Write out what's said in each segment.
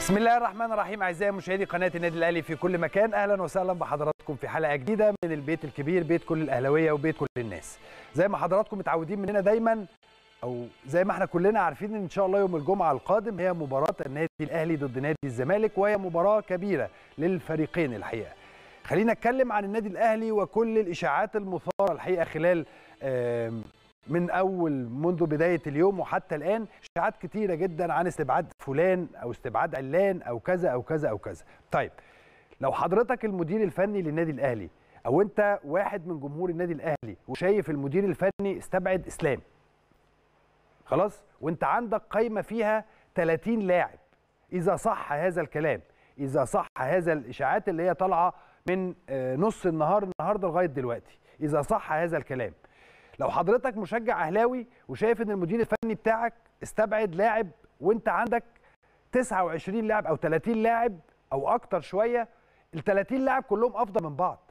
بسم الله الرحمن الرحيم اعزائي مشاهدي قناه النادي الاهلي في كل مكان اهلا وسهلا بحضراتكم في حلقه جديده من البيت الكبير بيت كل الاهلاويه وبيت كل الناس زي ما حضراتكم متعودين مننا دايما او زي ما احنا كلنا عارفين ان ان شاء الله يوم الجمعه القادم هي مباراه النادي الاهلي ضد نادي الزمالك وهي مباراه كبيره للفريقين الحقيقه خلينا نتكلم عن النادي الاهلي وكل الاشاعات المثاره الحقيقه خلال آم، من اول منذ بدايه اليوم وحتى الان اشاعات كتيره جدا عن استبعاد فلان او استبعاد علان او كذا او كذا او كذا طيب لو حضرتك المدير الفني للنادي الاهلي او انت واحد من جمهور النادي الاهلي وشايف المدير الفني استبعد اسلام خلاص وانت عندك قايمه فيها 30 لاعب اذا صح هذا الكلام اذا صح هذا الاشاعات اللي هي طالعه من آه، نص النهار النهارده لغايه دلوقتي اذا صح هذا الكلام لو حضرتك مشجع اهلاوي وشايف ان المدير الفني بتاعك استبعد لاعب وانت عندك 29 لاعب او 30 لاعب او اكتر شويه ال 30 لاعب كلهم افضل من بعض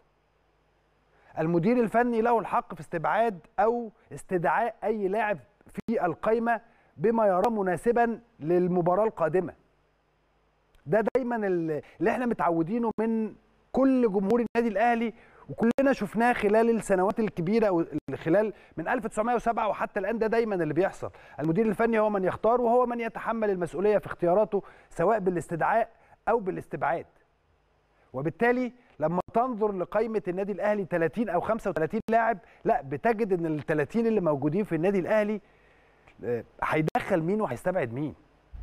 المدير الفني له الحق في استبعاد او استدعاء اي لاعب في القائمه بما يراه مناسبا للمباراه القادمه ده دايما اللي احنا متعودينه من كل جمهور النادي الاهلي وكلنا شفناه خلال السنوات الكبيره أو خلال من 1907 وحتى الان ده دايما اللي بيحصل المدير الفني هو من يختار وهو من يتحمل المسؤوليه في اختياراته سواء بالاستدعاء او بالاستبعاد وبالتالي لما تنظر لقائمه النادي الاهلي 30 او 35 لاعب لا بتجد ان ال 30 اللي موجودين في النادي الاهلي آه، هيدخل مين وهيستبعد مين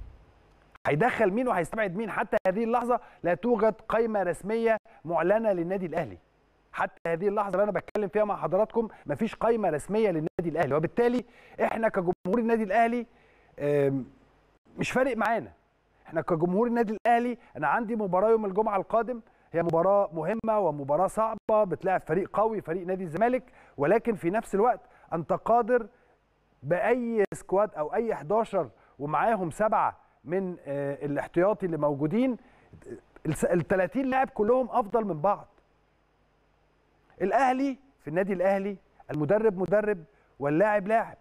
هيدخل مين وهيستبعد مين حتى هذه اللحظه لا توجد قائمه رسميه معلنه للنادي الاهلي حتى هذه اللحظه اللي انا بتكلم فيها مع حضراتكم مفيش قائمه رسميه للنادي الاهلي وبالتالي احنا كجمهور النادي الاهلي آم، مش فارق معانا احنا كجمهور النادي الاهلي انا عندي مباراه يوم الجمعه القادم هي مباراه مهمه ومباراه صعبه بتلاعب فريق قوي فريق نادي الزمالك ولكن في نفس الوقت انت قادر باي سكواد او اي 11 ومعاهم سبعه من آه، الاحتياطي اللي موجودين ال 30 لاعب كلهم افضل من بعض الاهلي في النادي الاهلي المدرب مدرب واللاعب لاعب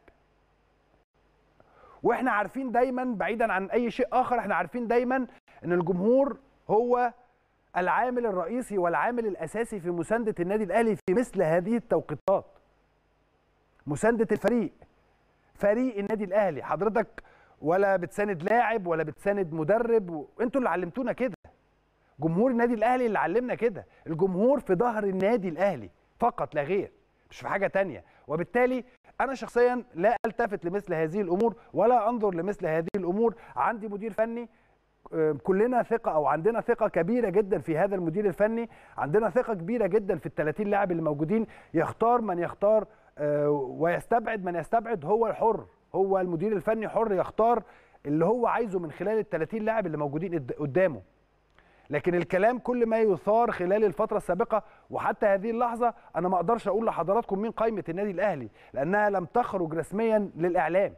واحنا عارفين دايما بعيدا عن اي شيء اخر احنا عارفين دايما ان الجمهور هو العامل الرئيسي والعامل الاساسي في مسانده النادي الاهلي في مثل هذه التوقيتات مسانده الفريق فريق النادي الاهلي حضرتك ولا بتساند لاعب ولا بتساند مدرب و... انتوا اللي علمتونا كده جمهور النادي الاهلي اللي علمنا كده الجمهور في ظهر النادي الاهلي فقط لا غير مش في حاجه تانية وبالتالي انا شخصيا لا التفت لمثل هذه الامور ولا انظر لمثل هذه الامور عندي مدير فني آه، كلنا ثقه او عندنا ثقه كبيره جدا في هذا المدير الفني عندنا ثقه كبيره جدا في ال 30 لاعب اللي موجودين يختار من يختار آه، ويستبعد من يستبعد هو الحر هو المدير الفني حر يختار اللي هو عايزه من خلال ال 30 لاعب اللي موجودين قد- قدامه لكن الكلام كل ما يثار خلال الفترة السابقة وحتى هذه اللحظة أنا ما أقدرش أقول لحضراتكم مين قائمة النادي الأهلي لأنها لم تخرج رسميا للإعلام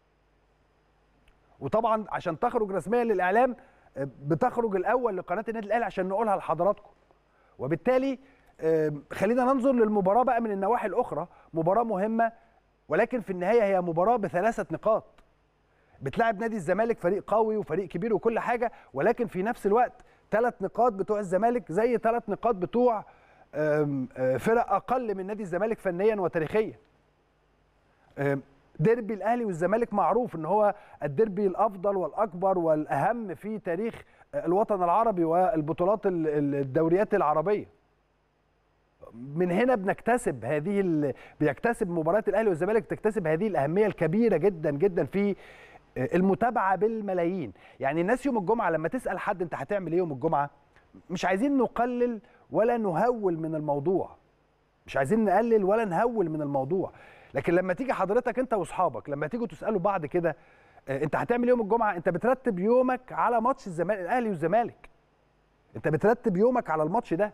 وطبعا عشان تخرج رسميا للإعلام آه، بتخرج الأول لقناة النادي الأهلي عشان نقولها لحضراتكم وبالتالي آه، خلينا ننظر للمباراة بقى من النواحي الأخرى مباراة مهمة ولكن في النهاية هي مباراة بثلاثة نقاط بتلاعب نادي الزمالك فريق قوي وفريق كبير وكل حاجه ولكن في نفس الوقت ثلاث نقاط بتوع الزمالك زي ثلاث نقاط بتوع آم، آه، فرق اقل من نادي الزمالك فنيا وتاريخيا آم، ديربي الاهلي والزمالك معروف ان هو الديربي الافضل والاكبر والاهم في تاريخ آه، الوطن العربي والبطولات ال- ال- الدوريات العربيه من هنا بنكتسب هذه ال... بيكتسب مباريات الاهلي والزمالك تكتسب هذه الاهميه الكبيره جدا جدا في المتابعه بالملايين يعني الناس يوم الجمعه لما تسال حد انت هتعمل ايه يوم الجمعه مش عايزين نقلل ولا نهول من الموضوع مش عايزين نقلل ولا نهول من الموضوع لكن لما تيجي حضرتك انت واصحابك لما تيجوا تسالوا بعض كده اه، انت هتعمل إيه يوم الجمعه انت بترتب يومك على ماتش الزمالك الاهلي والزمالك انت بترتب يومك على الماتش ده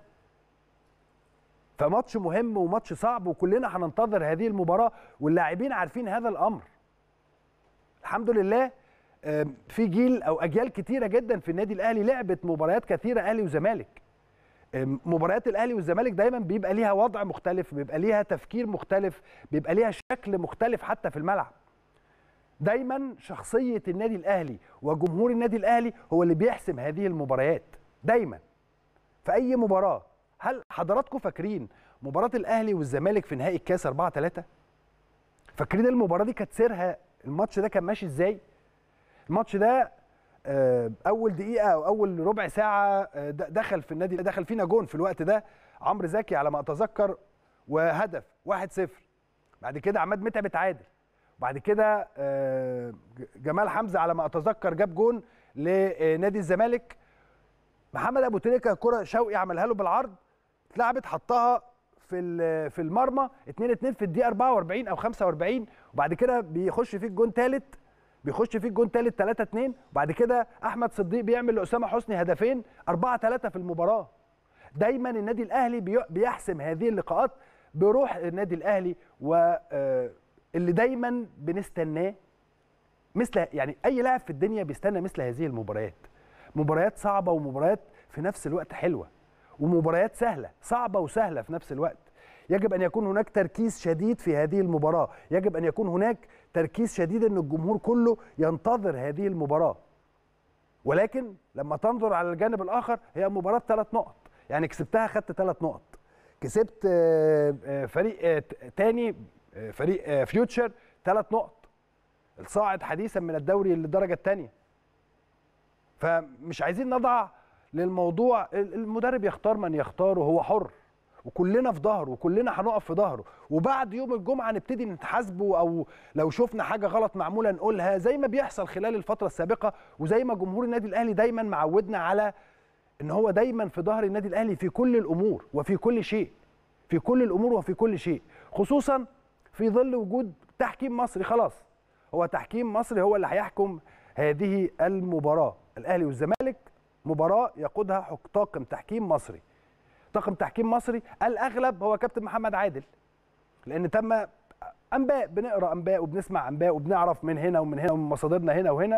فماتش مهم وماتش صعب وكلنا هننتظر هذه المباراه واللاعبين عارفين هذا الامر الحمد لله آم، في جيل او اجيال كتيره جدا في النادي الاهلي لعبت مباريات كثيره اهلي وزمالك آم، مباريات الاهلي والزمالك دايما بيبقى ليها وضع مختلف بيبقى ليها تفكير مختلف بيبقى ليها شكل مختلف حتى في الملعب دايما شخصيه النادي الاهلي وجمهور النادي الاهلي هو اللي بيحسم هذه المباريات دايما في اي مباراه هل حضراتكم فاكرين مباراه الاهلي والزمالك في نهائي الكاس 4 3 فاكرين المباراه دي كانت سيرها الماتش ده كان ماشي ازاي الماتش ده آه، اول دقيقه او اول ربع ساعه آه، د- دخل في النادي دخل فينا جون في الوقت ده عمرو زكي على ما اتذكر وهدف 1-0 بعد كده عماد متعب اتعادل بعد كده آه، ج- جمال حمزه على ما اتذكر جاب جون لنادي الزمالك محمد ابو تريكه كره شوقي عملها له بالعرض اتلعبت حطها في ال- في المرمى 2 2 في الدقيقه 44 او 45 وبعد كده بيخش فيك جون ثالث بيخش فيك جون ثالث 3 2 وبعد كده احمد صديق بيعمل لاسامه حسني هدفين 4 3 في المباراه دايما النادي الاهلي بي- بيحسم هذه اللقاءات بروح النادي الاهلي واللي دايما بنستناه مثل يعني اي لاعب في الدنيا بيستنى مثل هذه المباريات مباريات صعبه ومباريات في نفس الوقت حلوه ومباريات سهله صعبه وسهله في نفس الوقت يجب ان يكون هناك تركيز شديد في هذه المباراه يجب ان يكون هناك تركيز شديد ان الجمهور كله ينتظر هذه المباراه ولكن لما تنظر على الجانب الاخر هي مباراه ثلاث نقط يعني كسبتها خدت ثلاث نقط كسبت آه، آه، فريق آه، ت- تاني آه، فريق آه، فيوتشر ثلاث نقط الصاعد حديثا من الدوري للدرجه الثانيه فمش عايزين نضع للموضوع ال- المدرب يختار من يختاره هو حر وكلنا في ظهره وكلنا هنقف في ظهره وبعد يوم الجمعه نبتدي نتحاسبه او لو شفنا حاجه غلط معموله نقولها زي ما بيحصل خلال الفتره السابقه وزي ما جمهور النادي الاهلي دايما معودنا على ان هو دايما في ظهر النادي الاهلي في كل الامور وفي كل شيء في كل الامور وفي كل شيء خصوصا في ظل وجود تحكيم مصري خلاص هو تحكيم مصري هو اللي هيحكم هذه المباراه الاهلي والزمالك مباراه يقودها حك- طاقم تحكيم مصري طاقم تحكيم مصري الاغلب هو كابتن محمد عادل لان تم انباء بنقرا انباء وبنسمع انباء وبنعرف من هنا ومن هنا ومن مصادرنا هنا وهنا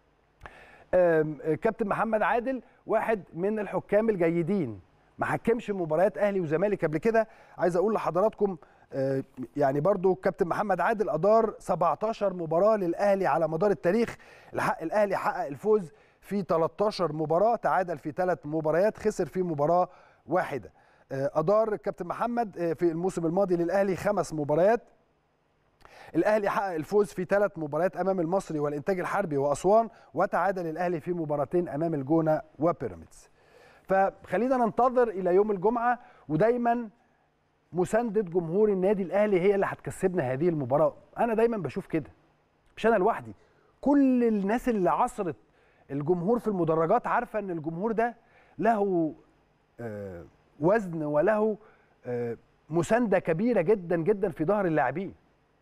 آم، كابتن محمد عادل واحد من الحكام الجيدين ما حكمش مباريات اهلي وزمالك قبل كده عايز اقول لحضراتكم آه، يعني برضو كابتن محمد عادل ادار 17 مباراه للاهلي على مدار التاريخ الحق الاهلي حقق الفوز في 13 مباراه تعادل في ثلاث مباريات خسر في مباراه واحده آه، ادار الكابتن محمد آه، في الموسم الماضي للاهلي خمس مباريات الاهلي حقق الفوز في ثلاث مباريات امام المصري والانتاج الحربي واسوان وتعادل الاهلي في مباراتين امام الجونه وبيراميدز فخلينا ننتظر الى يوم الجمعه ودايما مسانده جمهور النادي الاهلي هي اللي هتكسبنا هذه المباراه انا دايما بشوف كده مش انا لوحدي كل الناس اللي عصرت الجمهور في المدرجات عارفه ان الجمهور ده له آه، وزن وله آه، مسانده كبيره جدا جدا في ظهر اللاعبين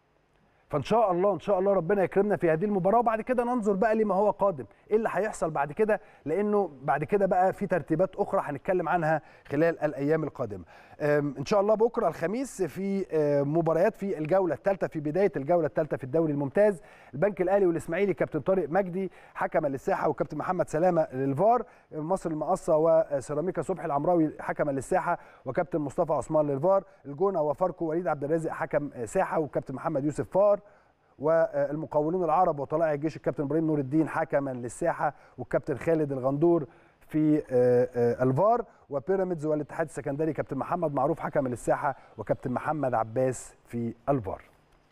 فان شاء الله ان شاء الله ربنا يكرمنا في هذه المباراه وبعد كده ننظر بقى لما هو قادم ايه اللي هيحصل بعد كده لانه بعد كده بقى في ترتيبات اخرى هنتكلم عنها خلال الايام القادمه أم، ان شاء الله بكره الخميس في آه، مباريات في الجوله الثالثه في بدايه الجوله الثالثه في الدوري الممتاز البنك الاهلي والاسماعيلي كابتن طارق مجدي حكما للساحه وكابتن محمد سلامه للفار مصر المقصه وسيراميكا صبحي العمراوي حكما للساحه وكابتن مصطفى عثمان للفار الجونه وفاركو وليد عبد الرازق حكم آه، ساحه وكابتن محمد يوسف فار والمقاولون العرب وطلائع الجيش الكابتن ابراهيم نور الدين حكما للساحه والكابتن خالد الغندور في آه، آه، الفار وبيراميدز والاتحاد السكندري كابتن محمد معروف حكم للساحه وكابتن محمد عباس في الفار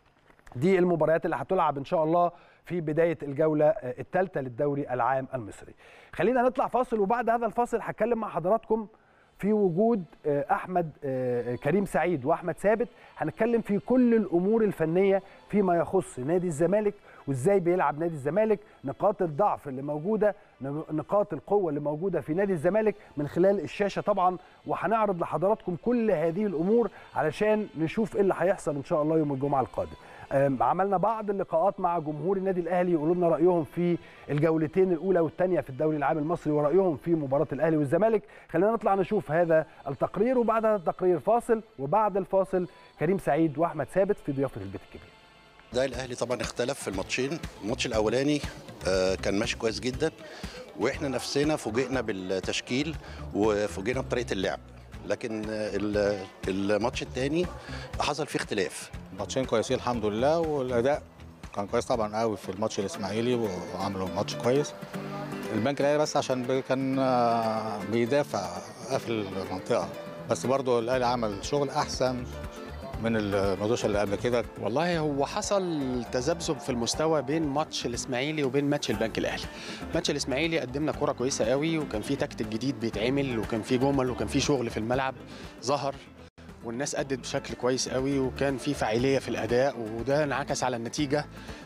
دي المباريات اللي هتلعب ان شاء الله في بدايه الجوله الثالثه للدوري العام المصري خلينا نطلع فاصل وبعد هذا الفاصل هتكلم مع حضراتكم في وجود آه، احمد آه، كريم سعيد واحمد ثابت هنتكلم في كل الامور الفنيه فيما يخص نادي الزمالك وازاي بيلعب نادي الزمالك نقاط الضعف اللي موجوده نقاط القوه اللي موجوده في نادي الزمالك من خلال الشاشه طبعا وهنعرض لحضراتكم كل هذه الامور علشان نشوف ايه اللي هيحصل ان شاء الله يوم الجمعه القادم أم، عملنا بعض اللقاءات مع جمهور النادي الاهلي يقولوا لنا رايهم في الجولتين الاولى والثانيه في الدوري العام المصري ورايهم في مباراه الاهلي والزمالك خلينا نطلع نشوف هذا التقرير وبعد هذا التقرير فاصل وبعد الفاصل كريم سعيد واحمد ثابت في ضيافه البيت الكبير ده الاهلي طبعا اختلف في الماتشين الماتش الاولاني آه، كان ماشي كويس جدا واحنا نفسنا فوجئنا بالتشكيل وفوجئنا بطريقه اللعب لكن آه، ال- الماتش الثاني حصل فيه اختلاف ماتشين كويسين الحمد لله والاداء كان كويس طبعا قوي في الماتش الاسماعيلي وعملوا ماتش كويس البنك الاهلي بس عشان بي- كان آه، بيدافع قافل المنطقه بس برضه الاهلي عمل شغل احسن من الماتش اللي قبل كده والله هو حصل تذبذب في المستوى بين ماتش الاسماعيلي وبين ماتش البنك الاهلي ماتش الاسماعيلي قدمنا كرة كويسه قوي وكان في تكتيك جديد بيتعمل وكان في جمل وكان في شغل في الملعب ظهر والناس أدت بشكل كويس قوي وكان في فاعليه في الاداء وده انعكس على النتيجه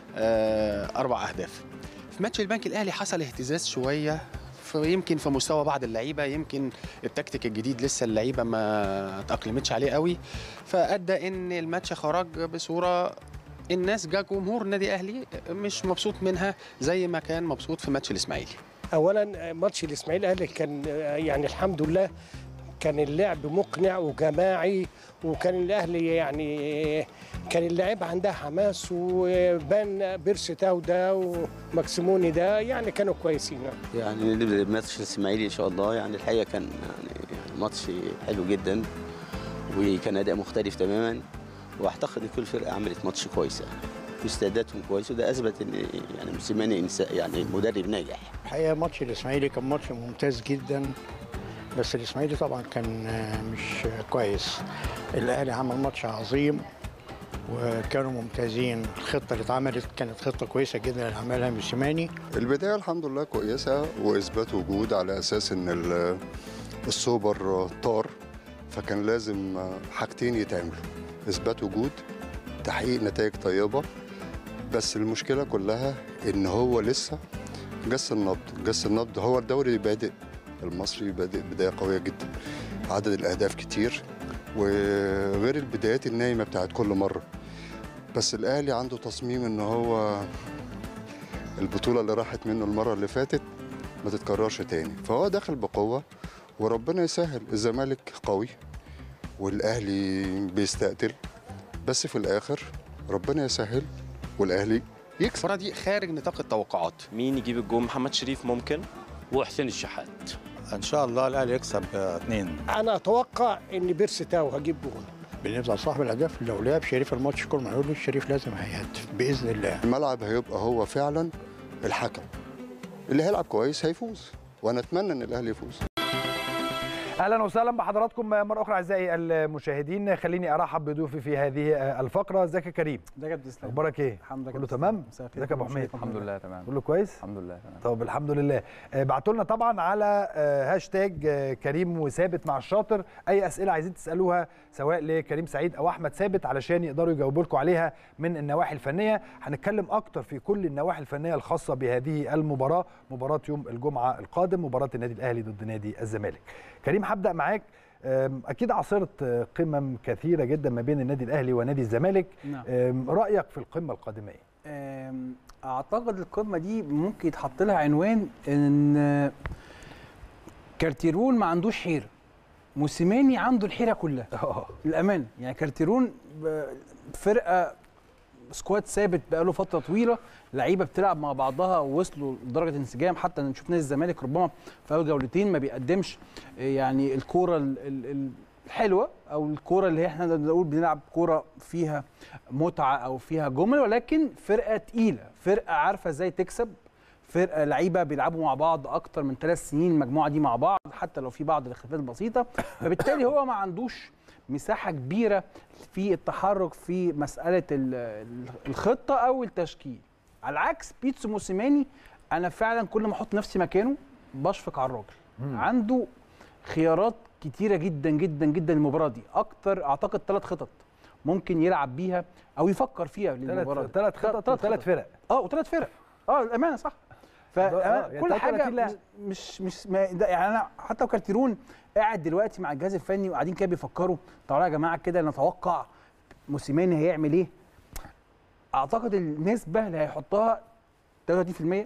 آه، اربع اهداف في ماتش البنك الاهلي حصل اهتزاز شويه في- يمكن في مستوى بعض اللعيبه يمكن التكتيك الجديد لسه اللعيبه ما تاقلمتش عليه قوي فادى ان الماتش خرج بصوره الناس جا جمهور النادي الاهلي مش مبسوط منها زي ما كان مبسوط في ماتش الاسماعيلي اولا ماتش الاسماعيلي الاهلي كان يعني الحمد لله كان اللعب مقنع وجماعي وكان الاهلي يعني كان اللعيبه عندها حماس وبان بيرسي تاو ده ومكسيموني ده يعني كانوا كويسين يعني نبدا بماتش الاسماعيلي ان شاء الله يعني الحقيقه كان يعني ماتش حلو جدا وكان اداء مختلف تماما واعتقد ان كل فرقه عملت ماتش كويس يعني واستعداداتهم كويس وده اثبت ان يعني موسيماني إنسا- يعني مدرب ناجح الحقيقه ماتش الاسماعيلي كان ماتش ممتاز جدا بس الاسماعيلي طبعا كان آه، مش كويس الاهلي عمل ماتش عظيم وكانوا ممتازين الخطه اللي اتعملت كانت خطه كويسه جدا اللي عملها موسيماني البداية الحمد لله كويسة وإثبات وجود على أساس إن ال- السوبر طار فكان لازم حاجتين يتعملوا إثبات وجود تحقيق نتائج طيبة بس المشكلة كلها إن هو لسه جس النبض جس النبض هو الدوري بادئ المصري بادئ بداية قوية جدا عدد الأهداف كتير وغير البدايات النايمة بتاعت كل مرة بس الأهلي عنده تصميم إن هو البطولة اللي راحت منه المرة اللي فاتت ما تتكررش تاني فهو داخل بقوة وربنا يسهل الزمالك قوي والأهلي بيستقتل بس في الآخر ربنا يسهل والأهلي يكسب المباراه دي خارج نطاق التوقعات مين يجيب الجول محمد شريف ممكن وحسين الشحات ان شاء الله الاهلي يكسب آه، اتنين انا اتوقع ان بيرسي تاو هجيب جول بالنسبه لصاحب الاهداف لو لعب شريف الماتش كله هيقول له الشريف لازم هيهدف باذن الله الملعب هيبقى هو فعلا الحكم اللي هيلعب كويس هيفوز وأنا أتمنى إن الأهلي يفوز اهلا وسهلا بحضراتكم مره اخرى اعزائي المشاهدين خليني ارحب بضيوفي في هذه الفقره ازيك يا كريم ده كابتن اسلام اخبارك ايه الحمد لله كله كابتن تمام إسلام. مساء الخير. ازيك يا ابو كله حميد شكرا. الحمد لله تمام كله كويس الحمد لله تمام طب الحمد لله بعتوا لنا طبعا على آه، هاشتاج آه، كريم وثابت مع الشاطر اي اسئله عايزين تسالوها سواء لكريم سعيد او احمد ثابت علشان يقدروا يجاوبوا لكم عليها من النواحي الفنيه هنتكلم اكتر في كل النواحي الفنيه الخاصه بهذه المباراه مباراه يوم الجمعه القادم مباراه النادي الاهلي ضد نادي الزمالك كريم هبدا معاك آم، اكيد عاصرت آه، قمم كثيره جدا ما بين النادي الاهلي ونادي الزمالك نعم. آم، رايك في القمه القادمه ايه أم، اعتقد القمه دي ممكن يتحط لها عنوان ان كارتيرون ما عندوش حيره موسيماني عنده الحيره كلها للامانه يعني كارتيرون ب- فرقه سكواد ثابت بقاله فتره طويله لعيبه بتلعب مع بعضها ووصلوا لدرجه انسجام حتى نشوف نادي الزمالك ربما في اول جولتين ما بيقدمش آه، يعني الكوره ال- ال- ال- الحلوه او الكوره اللي احنا نقول بنلعب كوره فيها متعه او فيها جمل ولكن فرقه تقيله فرقه عارفه ازاي تكسب فرقه لعيبه بيلعبوا مع بعض اكتر من ثلاث سنين المجموعه دي مع بعض حتى لو في بعض الاختلافات البسيطه فبالتالي هو ما عندوش مساحه كبيره في التحرك في مساله ال- ال- الخطه او التشكيل على العكس بيتسو موسيماني انا فعلا كل ما احط نفسي مكانه بشفق على الراجل عنده خيارات كتيره جدا جدا جدا المباراه دي اكتر اعتقد ثلاث خطط ممكن يلعب بيها او يفكر فيها للمباراه ثلاث ثلاث خطط وثلاث فرق اه وثلاث فرق اه الامانه صح آه، يعني فكل حاجه 33 لاعب. مش مش ما ده يعني انا حتى وكارتيرون قاعد دلوقتي مع الجهاز الفني وقاعدين كده بيفكروا تعالوا يا جماعه كده نتوقع موسيماني هيعمل ايه اعتقد النسبه اللي هيحطها 33%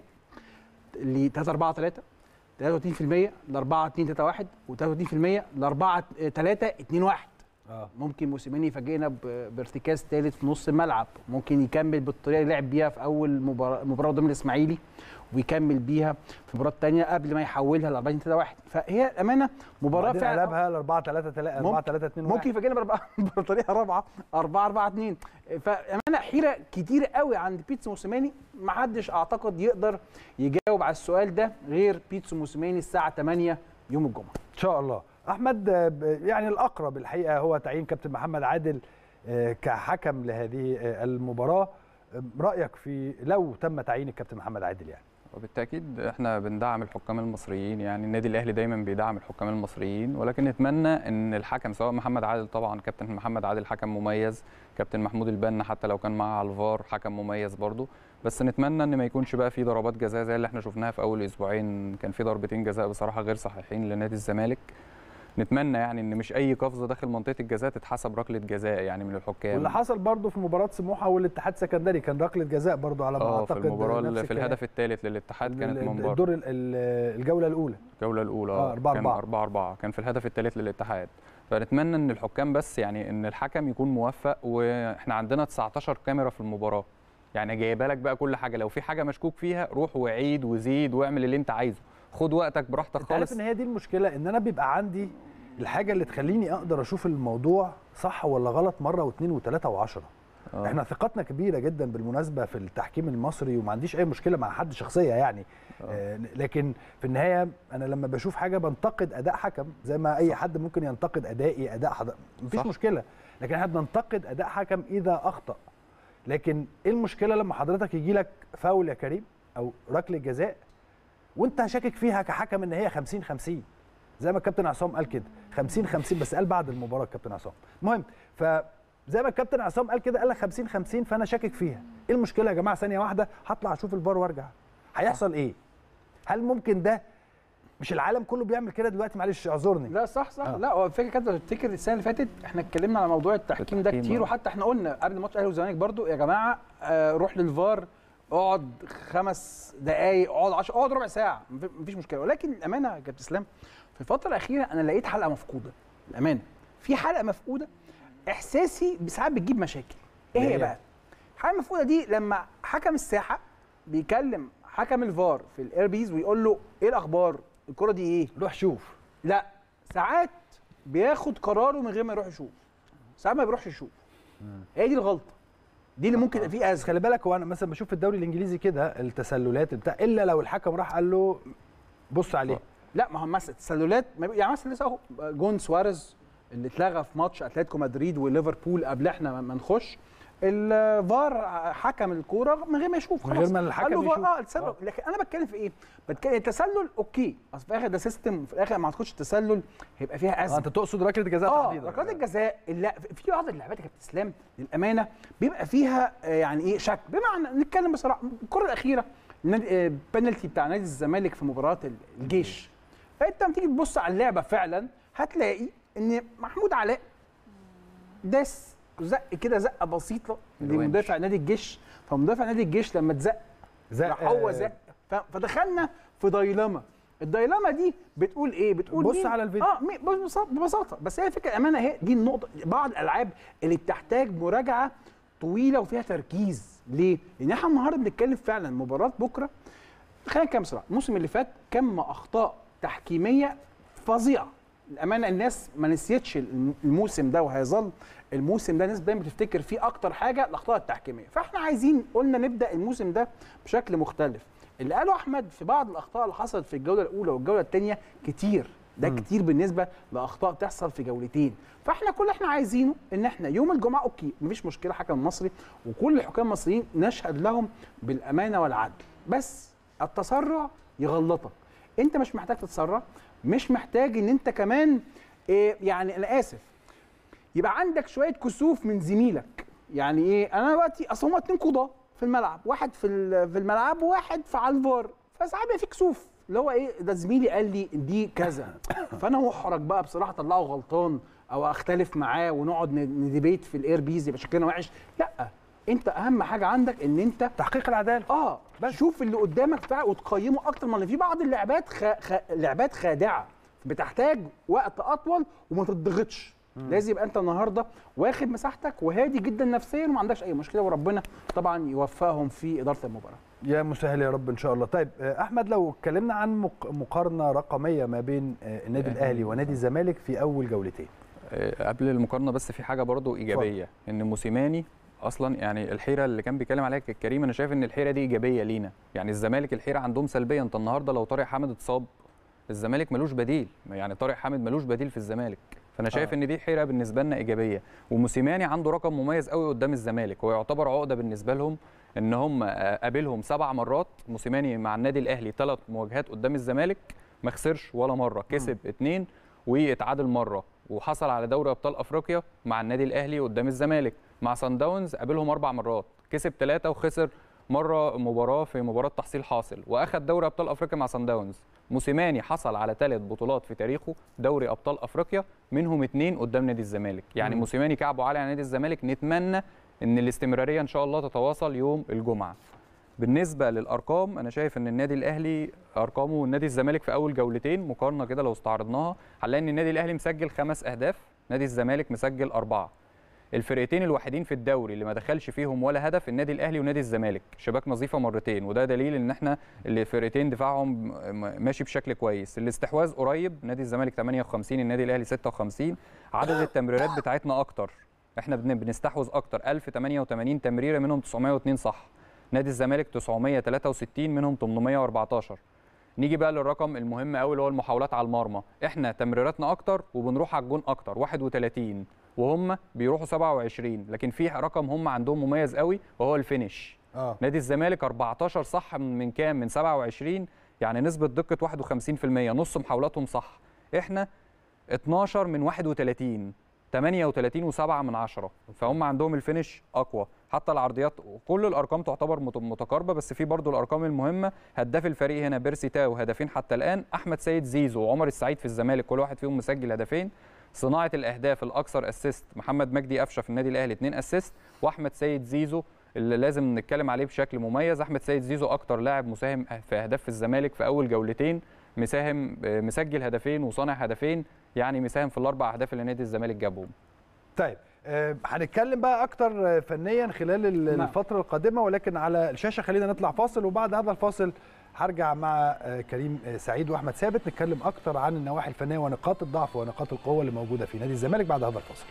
ل 3 4 3 33% ل 4 2 3 1 و33% ل 4 3 2 1 اه ممكن موسيماني يفاجئنا ب- بارتكاز ثالث في نص الملعب ممكن يكمل بالطريقه اللي لعب بيها في اول مباراه مباراه قدام الاسماعيلي ويكمل بيها في المباراه الثانيه قبل ما يحولها ل 40 3 1 فهي الامانه مباراه وبعدين فعلا قلبها ل 4 3 3 4 3 2 1 ممكن يفاجئنا بأربعة- بطريقه رابعه 4 4 2 فامانه حيره كتير قوي عند بيتسو موسيماني ما حدش اعتقد يقدر يجاوب على السؤال ده غير بيتسو موسيماني الساعه 8 يوم الجمعه ان شاء الله احمد آه، ب- يعني الاقرب الحقيقه هو تعيين كابتن محمد عادل آه، كحكم لهذه آه، المباراه آه، رايك في لو تم تعيين الكابتن محمد عادل يعني وبالتاكيد احنا بندعم الحكام المصريين يعني النادي الاهلي دايما بيدعم الحكام المصريين ولكن نتمنى ان الحكم سواء محمد عادل طبعا كابتن محمد عادل حكم مميز كابتن محمود البنا حتى لو كان معاه على الفار حكم مميز برضه بس نتمنى ان ما يكونش بقى في ضربات جزاء زي اللي احنا شفناها في اول اسبوعين كان في ضربتين جزاء بصراحه غير صحيحين لنادي الزمالك نتمنى يعني ان مش اي قفزه داخل منطقه الجزاء تتحسب ركله جزاء يعني من الحكام واللي حصل برضه في مباراه سموحه والاتحاد السكندري كان ركله جزاء برضه على ما اه في اعتقد المباراه نفس اللي في الكلام. الهدف الثالث للاتحاد كانت ال- من بره الدور ال- ال- الجوله الاولى الجوله الاولى آه، اه أربعة كان أربعة. 4 4 كان في الهدف الثالث للاتحاد فنتمنى ان الحكام بس يعني ان الحكم يكون موفق واحنا عندنا 19 كاميرا في المباراه يعني جايبه لك بقى كل حاجه لو في حاجه مشكوك فيها روح وعيد وزيد واعمل اللي انت عايزه خد وقتك براحتك انت عارف خالص ان هي دي المشكله ان انا بيبقى عندي الحاجه اللي تخليني اقدر اشوف الموضوع صح ولا غلط مره واثنين وثلاثه وعشرة آه. احنا ثقتنا كبيره جدا بالمناسبه في التحكيم المصري وما عنديش اي مشكله مع حد شخصيه يعني آه لكن في النهايه انا لما بشوف حاجه بنتقد اداء حكم زي ما اي حد ممكن ينتقد ادائي اداء حد... مفيش صح. مشكله لكن احنا بننتقد اداء حكم اذا اخطا لكن ايه المشكله لما حضرتك يجي لك فاول يا كريم او ركله جزاء وانت شاكك فيها كحكم ان هي 50 50 زي ما الكابتن عصام قال كده 50 50 بس قال بعد المباراه الكابتن عصام المهم فزي ما الكابتن عصام قال كده قال لك 50 50 فانا شاكك فيها ايه المشكله يا جماعه ثانيه واحده هطلع اشوف الفار وارجع هيحصل ايه هل ممكن ده مش العالم كله بيعمل كده دلوقتي معلش اعذرني لا صح صح آه. آه. لا هو الفكره كده تفتكر السنه اللي فاتت احنا اتكلمنا على موضوع التحكيم ده التحكيم، كتير آه. وحتى احنا قلنا قبل ماتش الاهلي والزمالك برضو يا جماعه آه روح للفار اقعد خمس دقائق اقعد 10 اقعد ربع ساعه مف- مفيش مشكله ولكن الامانه يا كابتن اسلام في الفتره الاخيره انا لقيت حلقه مفقوده الامانه في حلقه مفقوده احساسي ساعات بتجيب مشاكل ايه إيه هي هي؟ بقى الحلقه المفقوده دي لما حكم الساحه بيكلم حكم الفار في الاير بيز ويقول له ايه الاخبار الكره دي ايه روح شوف لا ساعات بياخد قراره من غير ما يروح يشوف ساعات ما بيروحش يشوف هي دي الغلطه دي اللي ممكن يبقى فيه بس ازمه خلي بالك هو انا مثلا بشوف في الدوري الانجليزي كده التسللات بتاع الا لو الحكم راح قال له بص عليه لا ما هو مثلا التسللات ما بي- يعني مثلا لسه اهو جون سواريز اللي اتلغى في ماتش اتلتيكو مدريد وليفربول قبل احنا ما- ما نخش الفار حكم الكوره من غير ما يشوف من خلاص. غير ما الحكم قال له فار- يشوف. اه التسلل لكن انا بتكلم في ايه؟ بتكلم التسلل اوكي اصل في الاخر ده سيستم في الاخر ما اعتقدش التسلل هيبقى فيها آه ازمه انت تقصد ركله جزاء اه تحديدا ركلات الجزاء لا في بعض اللعبات يا كابتن اسلام للامانه بيبقى فيها آه، يعني ايه شك بمعنى نتكلم بصراحه الكره الاخيره النادي- آه، بنالتي بتاع نادي الزمالك في مباراه الجيش فانت لما تيجي تبص على اللعبه فعلا هتلاقي ان محمود علاء داس زق كده زقه بسيطه الونش. لمدافع نادي الجيش فمدافع نادي الجيش لما اتزق زق راح هو آه، زق ف- فدخلنا في دايلاما الدايلاما دي بتقول ايه بتقول بص مين؟ على الفيديو. اه مي- ببساطه ببساطه بس هي الفكره الامانه هي دي النقطه بعض الالعاب اللي بتحتاج مراجعه طويله وفيها تركيز ليه لان احنا النهارده بنتكلم فعلا مباراه بكره خلينا نتكلم بصراحه الموسم اللي فات كم اخطاء تحكيميه فظيعه الامانه الناس ما نسيتش الم- الموسم ده وهيظل الموسم ده الناس دايما بتفتكر فيه اكتر حاجه الاخطاء التحكيميه فاحنا عايزين قلنا نبدا الموسم ده بشكل مختلف اللي قاله احمد في بعض الاخطاء اللي حصلت في الجوله الاولى والجوله الثانيه كتير ده كتير بالنسبه لاخطاء تحصل في جولتين فاحنا كل اللي احنا عايزينه ان احنا يوم الجمعه اوكي مفيش مشكله حكم مصري وكل الحكام المصريين نشهد لهم بالامانه والعدل بس التسرع يغلطك انت مش محتاج تتسرع مش محتاج ان انت كمان إيه يعني انا اسف يبقى عندك شويه كسوف من زميلك يعني ايه انا دلوقتي اصل هما اتنين قضاه في الملعب واحد في ال- في الملعب وواحد في على الفار فساعات بيبقى في كسوف اللي هو ايه ده زميلي قال لي دي كذا فانا محرج بقى بصراحه اطلعه غلطان او اختلف معاه ونقعد ن- نديبيت في الاير بيز يبقى شكلنا وحش لا انت اهم حاجه عندك ان انت تحقيق العداله اه بس شوف اللي قدامك فعلا وتقيمه اكتر من اللي في بعض اللعبات خ... خ... لعبات خادعه بتحتاج وقت اطول وما تضغطش لازم يبقى انت النهارده واخد مساحتك وهادي جدا نفسيا وما عندكش اي مشكله وربنا طبعا يوفقهم في اداره المباراه يا مسهل يا رب ان شاء الله طيب آه، احمد لو اتكلمنا عن مق- مقارنه رقميه ما بين آه، النادي الاهلي ونادي الزمالك في اول جولتين آه، قبل المقارنه بس في حاجه برضو ايجابيه ان موسيماني اصلا يعني الحيره اللي كان بيتكلم عليها كريم انا شايف ان الحيره دي ايجابيه لينا يعني الزمالك الحيره عندهم سلبيه انت النهارده لو طارق حامد اتصاب الزمالك ملوش بديل يعني طارق حامد ملوش بديل في الزمالك فانا شايف آه. ان دي حيره بالنسبه لنا ايجابيه وموسيماني عنده رقم مميز قوي قدام الزمالك هو يعتبر عقده بالنسبه لهم ان هم آه، قابلهم سبع مرات موسيماني مع النادي الاهلي ثلاث مواجهات قدام الزمالك ما خسرش ولا مره كسب اثنين واتعادل مره وحصل على دوري ابطال افريقيا مع النادي الاهلي قدام الزمالك مع سان داونز قابلهم اربع مرات كسب ثلاثه وخسر مره مباراه في مباراه تحصيل حاصل واخد دوري ابطال افريقيا مع سان داونز موسيماني حصل على ثلاث بطولات في تاريخه دوري ابطال افريقيا منهم اثنين قدام نادي الزمالك يعني مم. موسيماني كعبه عالي على نادي الزمالك نتمنى ان الاستمراريه ان شاء الله تتواصل يوم الجمعه بالنسبه للارقام انا شايف ان النادي الاهلي ارقامه والنادي الزمالك في اول جولتين مقارنه كده لو استعرضناها هنلاقي ان النادي الاهلي مسجل خمس اهداف نادي الزمالك مسجل اربعه الفرقتين الوحيدين في الدوري اللي ما دخلش فيهم ولا هدف النادي الاهلي ونادي الزمالك شباك نظيفه مرتين وده دليل ان احنا الفرقتين دفاعهم م- ماشي بشكل كويس الاستحواذ قريب نادي الزمالك 58 النادي الاهلي 56 عدد التمريرات بتاعتنا اكتر احنا بن- بنستحوذ اكتر 1088 تمريره منهم 902 صح نادي الزمالك 963 منهم 814 نيجي بقى للرقم المهم قوي اللي هو المحاولات على المرمى احنا تمريراتنا اكتر وبنروح على الجون اكتر 31 وهم بيروحوا 27 لكن في رقم هم عندهم مميز قوي وهو الفينش اه نادي الزمالك 14 صح من من كام من 27 يعني نسبة دقة 51% نص محاولاتهم صح احنا 12 من 31 38 و7 من 10 فهم عندهم الفينش اقوى حتى العرضيات كل الارقام تعتبر مت- متقاربه بس في برضو الارقام المهمه هداف الفريق هنا بيرسي تاو هدفين حتى الان احمد سيد زيزو وعمر السعيد في الزمالك كل واحد فيهم مسجل هدفين صناعه الاهداف الاكثر اسيست محمد مجدي قفشه في النادي الاهلي 2 اسيست واحمد سيد زيزو اللي لازم نتكلم عليه بشكل مميز احمد سيد زيزو اكتر لاعب مساهم في اهداف في الزمالك في اول جولتين مساهم آه، مسجل هدفين وصانع هدفين يعني مساهم في الاربع اهداف اللي نادي الزمالك جابهم طيب آه، هنتكلم بقى اكتر آه، فنيا خلال ال- نعم. الفتره القادمه ولكن على الشاشه خلينا نطلع فاصل وبعد هذا الفاصل هرجع مع آه، كريم آه، سعيد واحمد ثابت نتكلم اكتر عن النواحي الفنيه ونقاط الضعف ونقاط القوه اللي موجوده في نادي الزمالك بعد هذا الفاصل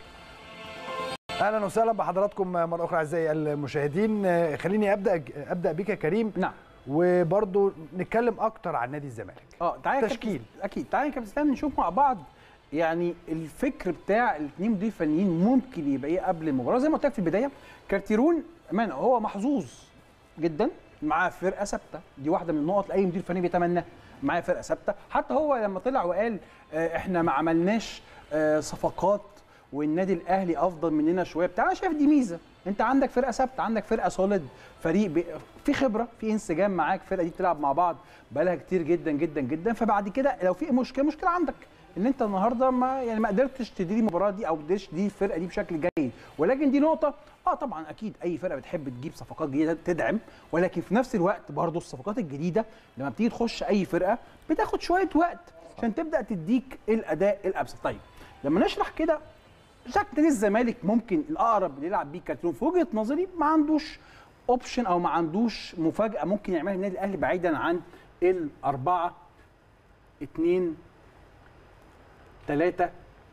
اهلا وسهلا بحضراتكم مره اخرى اعزائي المشاهدين آه، خليني ابدا ابدا بك يا كريم نعم وبرضو نتكلم اكتر عن نادي الزمالك اه تعالى يا تشكيل. كابتن- اكيد تعالى يا كابتن اسلام نشوف مع بعض يعني الفكر بتاع الاثنين مدير فنيين ممكن يبقى ايه قبل المباراه زي ما قلت لك في البدايه كارتيرون امانه هو محظوظ جدا معاه فرقه ثابته دي واحده من النقط اللي اي مدير فني بيتمناها معاه فرقه ثابته حتى هو لما طلع وقال آه، احنا ما عملناش آه، صفقات والنادي الاهلي افضل مننا شويه بتاع انا شايف دي ميزه انت عندك فرقه ثابته عندك فرقه سوليد فريق بي... في خبره في انسجام معاك الفرقه دي بتلعب مع بعض بقالها كتير جدا جدا جدا فبعد كده لو في مشكله مشكله عندك ان انت النهارده ما يعني ما قدرتش تدير المباراه دي او تديرش دي الفرقه دي بشكل جيد ولكن دي نقطه اه طبعا اكيد اي فرقه بتحب تجيب صفقات جديده تدعم ولكن في نفس الوقت برضه الصفقات الجديده لما بتيجي تخش اي فرقه بتاخد شويه وقت عشان تبدا تديك الاداء الابسط طيب لما نشرح كده شكل نادي الزمالك ممكن الاقرب اللي يلعب بيه كارتيرون في وجهه نظري ما عندوش اوبشن او ما عندوش مفاجاه ممكن يعملها النادي الاهلي بعيدا عن الاربعه اتنين تلاته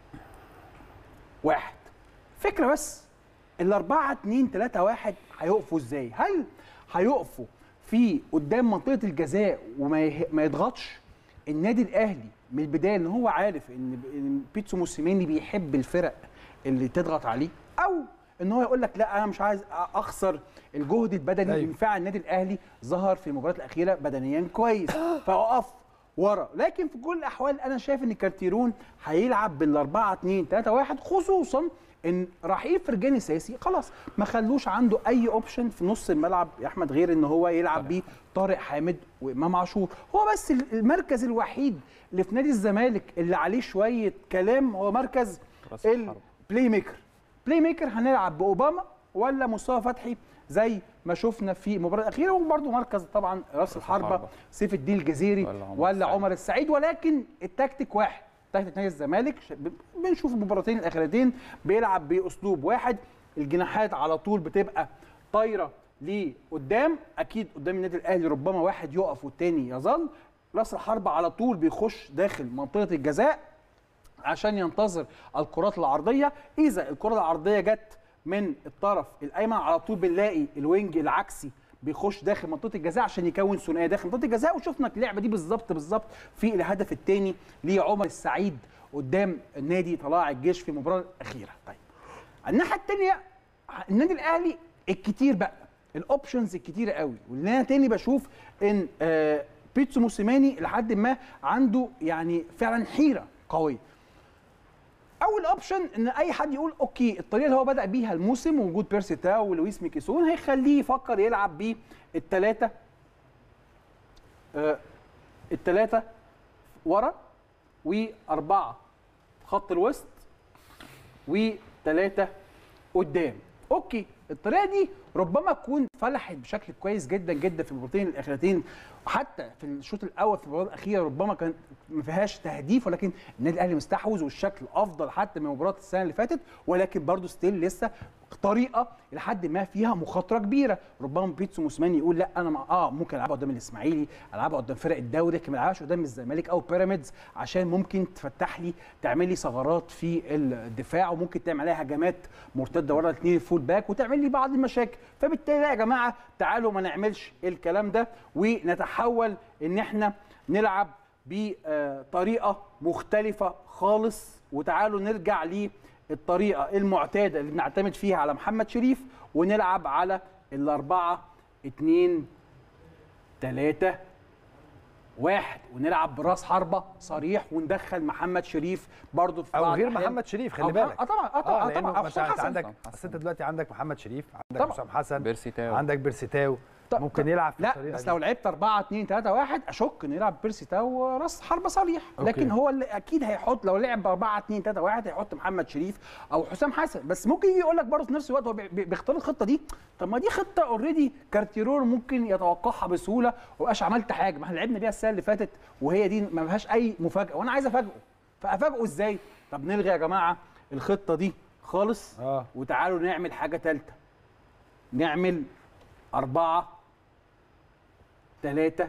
واحد فكره بس الاربعه اتنين تلاته واحد هيقفوا ازاي؟ هل هيقفوا في قدام منطقه الجزاء وما يه- ما يضغطش النادي الاهلي من البدايه ان هو عارف ان إن بيتسو موسيماني بيحب الفرق اللي تضغط عليه او ان هو يقول لك لا انا مش عايز اخسر الجهد البدني أيوة. أيوه. فعلا النادي الاهلي ظهر في المباريات الاخيره بدنيا كويس فاقف ورا لكن في كل الاحوال انا شايف ان كارتيرون هيلعب بالاربعه 2 3 1 خصوصا ان رحيل فرجاني ساسي خلاص ما خلوش عنده اي اوبشن في نص الملعب يا احمد غير ان هو يلعب بيه طارق حامد وامام عاشور هو بس المركز الوحيد اللي في نادي الزمالك اللي عليه شويه كلام هو مركز رأس الحربة. البلاي ميكر بلاي ميكر هنلعب باوباما ولا مصطفى فتحي زي ما شفنا في المباراه الاخيره وبرده مركز طبعا راس الحربه الحربة. سيف الدين الجزيري ولا عمر ولا السعيد. عمر السعيد ولكن التكتيك واحد تحت نادي الزمالك ش- ب- بنشوف المباراتين الاخرتين بيلعب باسلوب واحد الجناحات على طول بتبقى طايره لقدام اكيد قدام النادي الاهلي ربما واحد يقف والتاني يظل راس الحربه على طول بيخش داخل منطقه الجزاء عشان ينتظر الكرات العرضيه اذا الكره العرضيه جت من الطرف الايمن على طول بنلاقي الوينج العكسي بيخش داخل منطقه الجزاء عشان يكون ثنائيه داخل منطقه الجزاء وشفنا اللعبه دي بالظبط بالظبط في الهدف الثاني لعمر السعيد قدام نادي طلائع الجيش في المباراه الاخيره طيب الناحيه الثانيه النادي الاهلي الكتير بقى الاوبشنز الكتيره قوي واللي انا تاني بشوف ان آه بيتسو موسيماني لحد ما عنده يعني فعلا حيره قويه اول اوبشن ان اي حد يقول اوكي الطريقه اللي هو بدا بيها الموسم وجود بيرسي تاو ولويس ميكيسون هيخليه يفكر يلعب بالثلاثه آه الثلاثه ورا واربعه في خط الوسط وثلاثه قدام اوكي الطريقه دي ربما تكون فلحت بشكل كويس جدا جدا في المباراتين الاخرتين وحتى في الشوط الاول في المباراه الاخيره ربما كان ما فيهاش تهديف ولكن النادي الاهلي مستحوذ والشكل افضل حتى من مباراه السنه اللي فاتت ولكن برضه ستيل لسه طريقه لحد ما فيها مخاطره كبيره ربما بيتسو موسيماني يقول لا انا مع اه ممكن العبها قدام الاسماعيلي العبها قدام فرق الدوري لكن ما العبهاش قدام الزمالك او بيراميدز عشان ممكن تفتح لي تعمل لي ثغرات في الدفاع وممكن تعمل عليها هجمات مرتده ورا الاثنين الفول باك وتعمل لي بعض المشاكل فبالتالي لا يا جماعه تعالوا ما نعملش الكلام ده ونتحول ان احنا نلعب بطريقه مختلفه خالص وتعالوا نرجع للطريقه المعتاده اللي بنعتمد فيها على محمد شريف ونلعب على الاربعه اتنين تلاته واحد ونلعب براس حربه صريح وندخل محمد شريف برضه في او بعض غير الأحيان. محمد شريف أو- خلي بالك اه طبعا اه طبعا آه لأنه طبعا ما حسام انت حسن. عندك اصل انت دلوقتي عندك محمد شريف عندك طبعا. حسام حسن بيرسي تاو عندك بيرسيتاو طب- ممكن طب- يلعب في لا الطريقة بس دي. لو لعبت 4 2 3 1 اشك ان يلعب بيرسي تاو راس حربه صريح أوكي. لكن هو اللي اكيد هيحط لو لعب 4 2 3 1 هيحط محمد شريف او حسام حسن بس ممكن يجي يقول لك برضه في نفس الوقت هو بي- بي- بيختار الخطه دي طب ما دي خطه اوريدي كارتيرون ممكن يتوقعها بسهوله ومبقاش عملت حاجه ما احنا لعبنا بيها السنه اللي فاتت وهي دي ما فيهاش اي مفاجاه وانا عايز افاجئه فافاجئه ازاي طب نلغي يا جماعه الخطه دي خالص اه وتعالوا نعمل حاجه ثالثه نعمل أربعة ثلاثة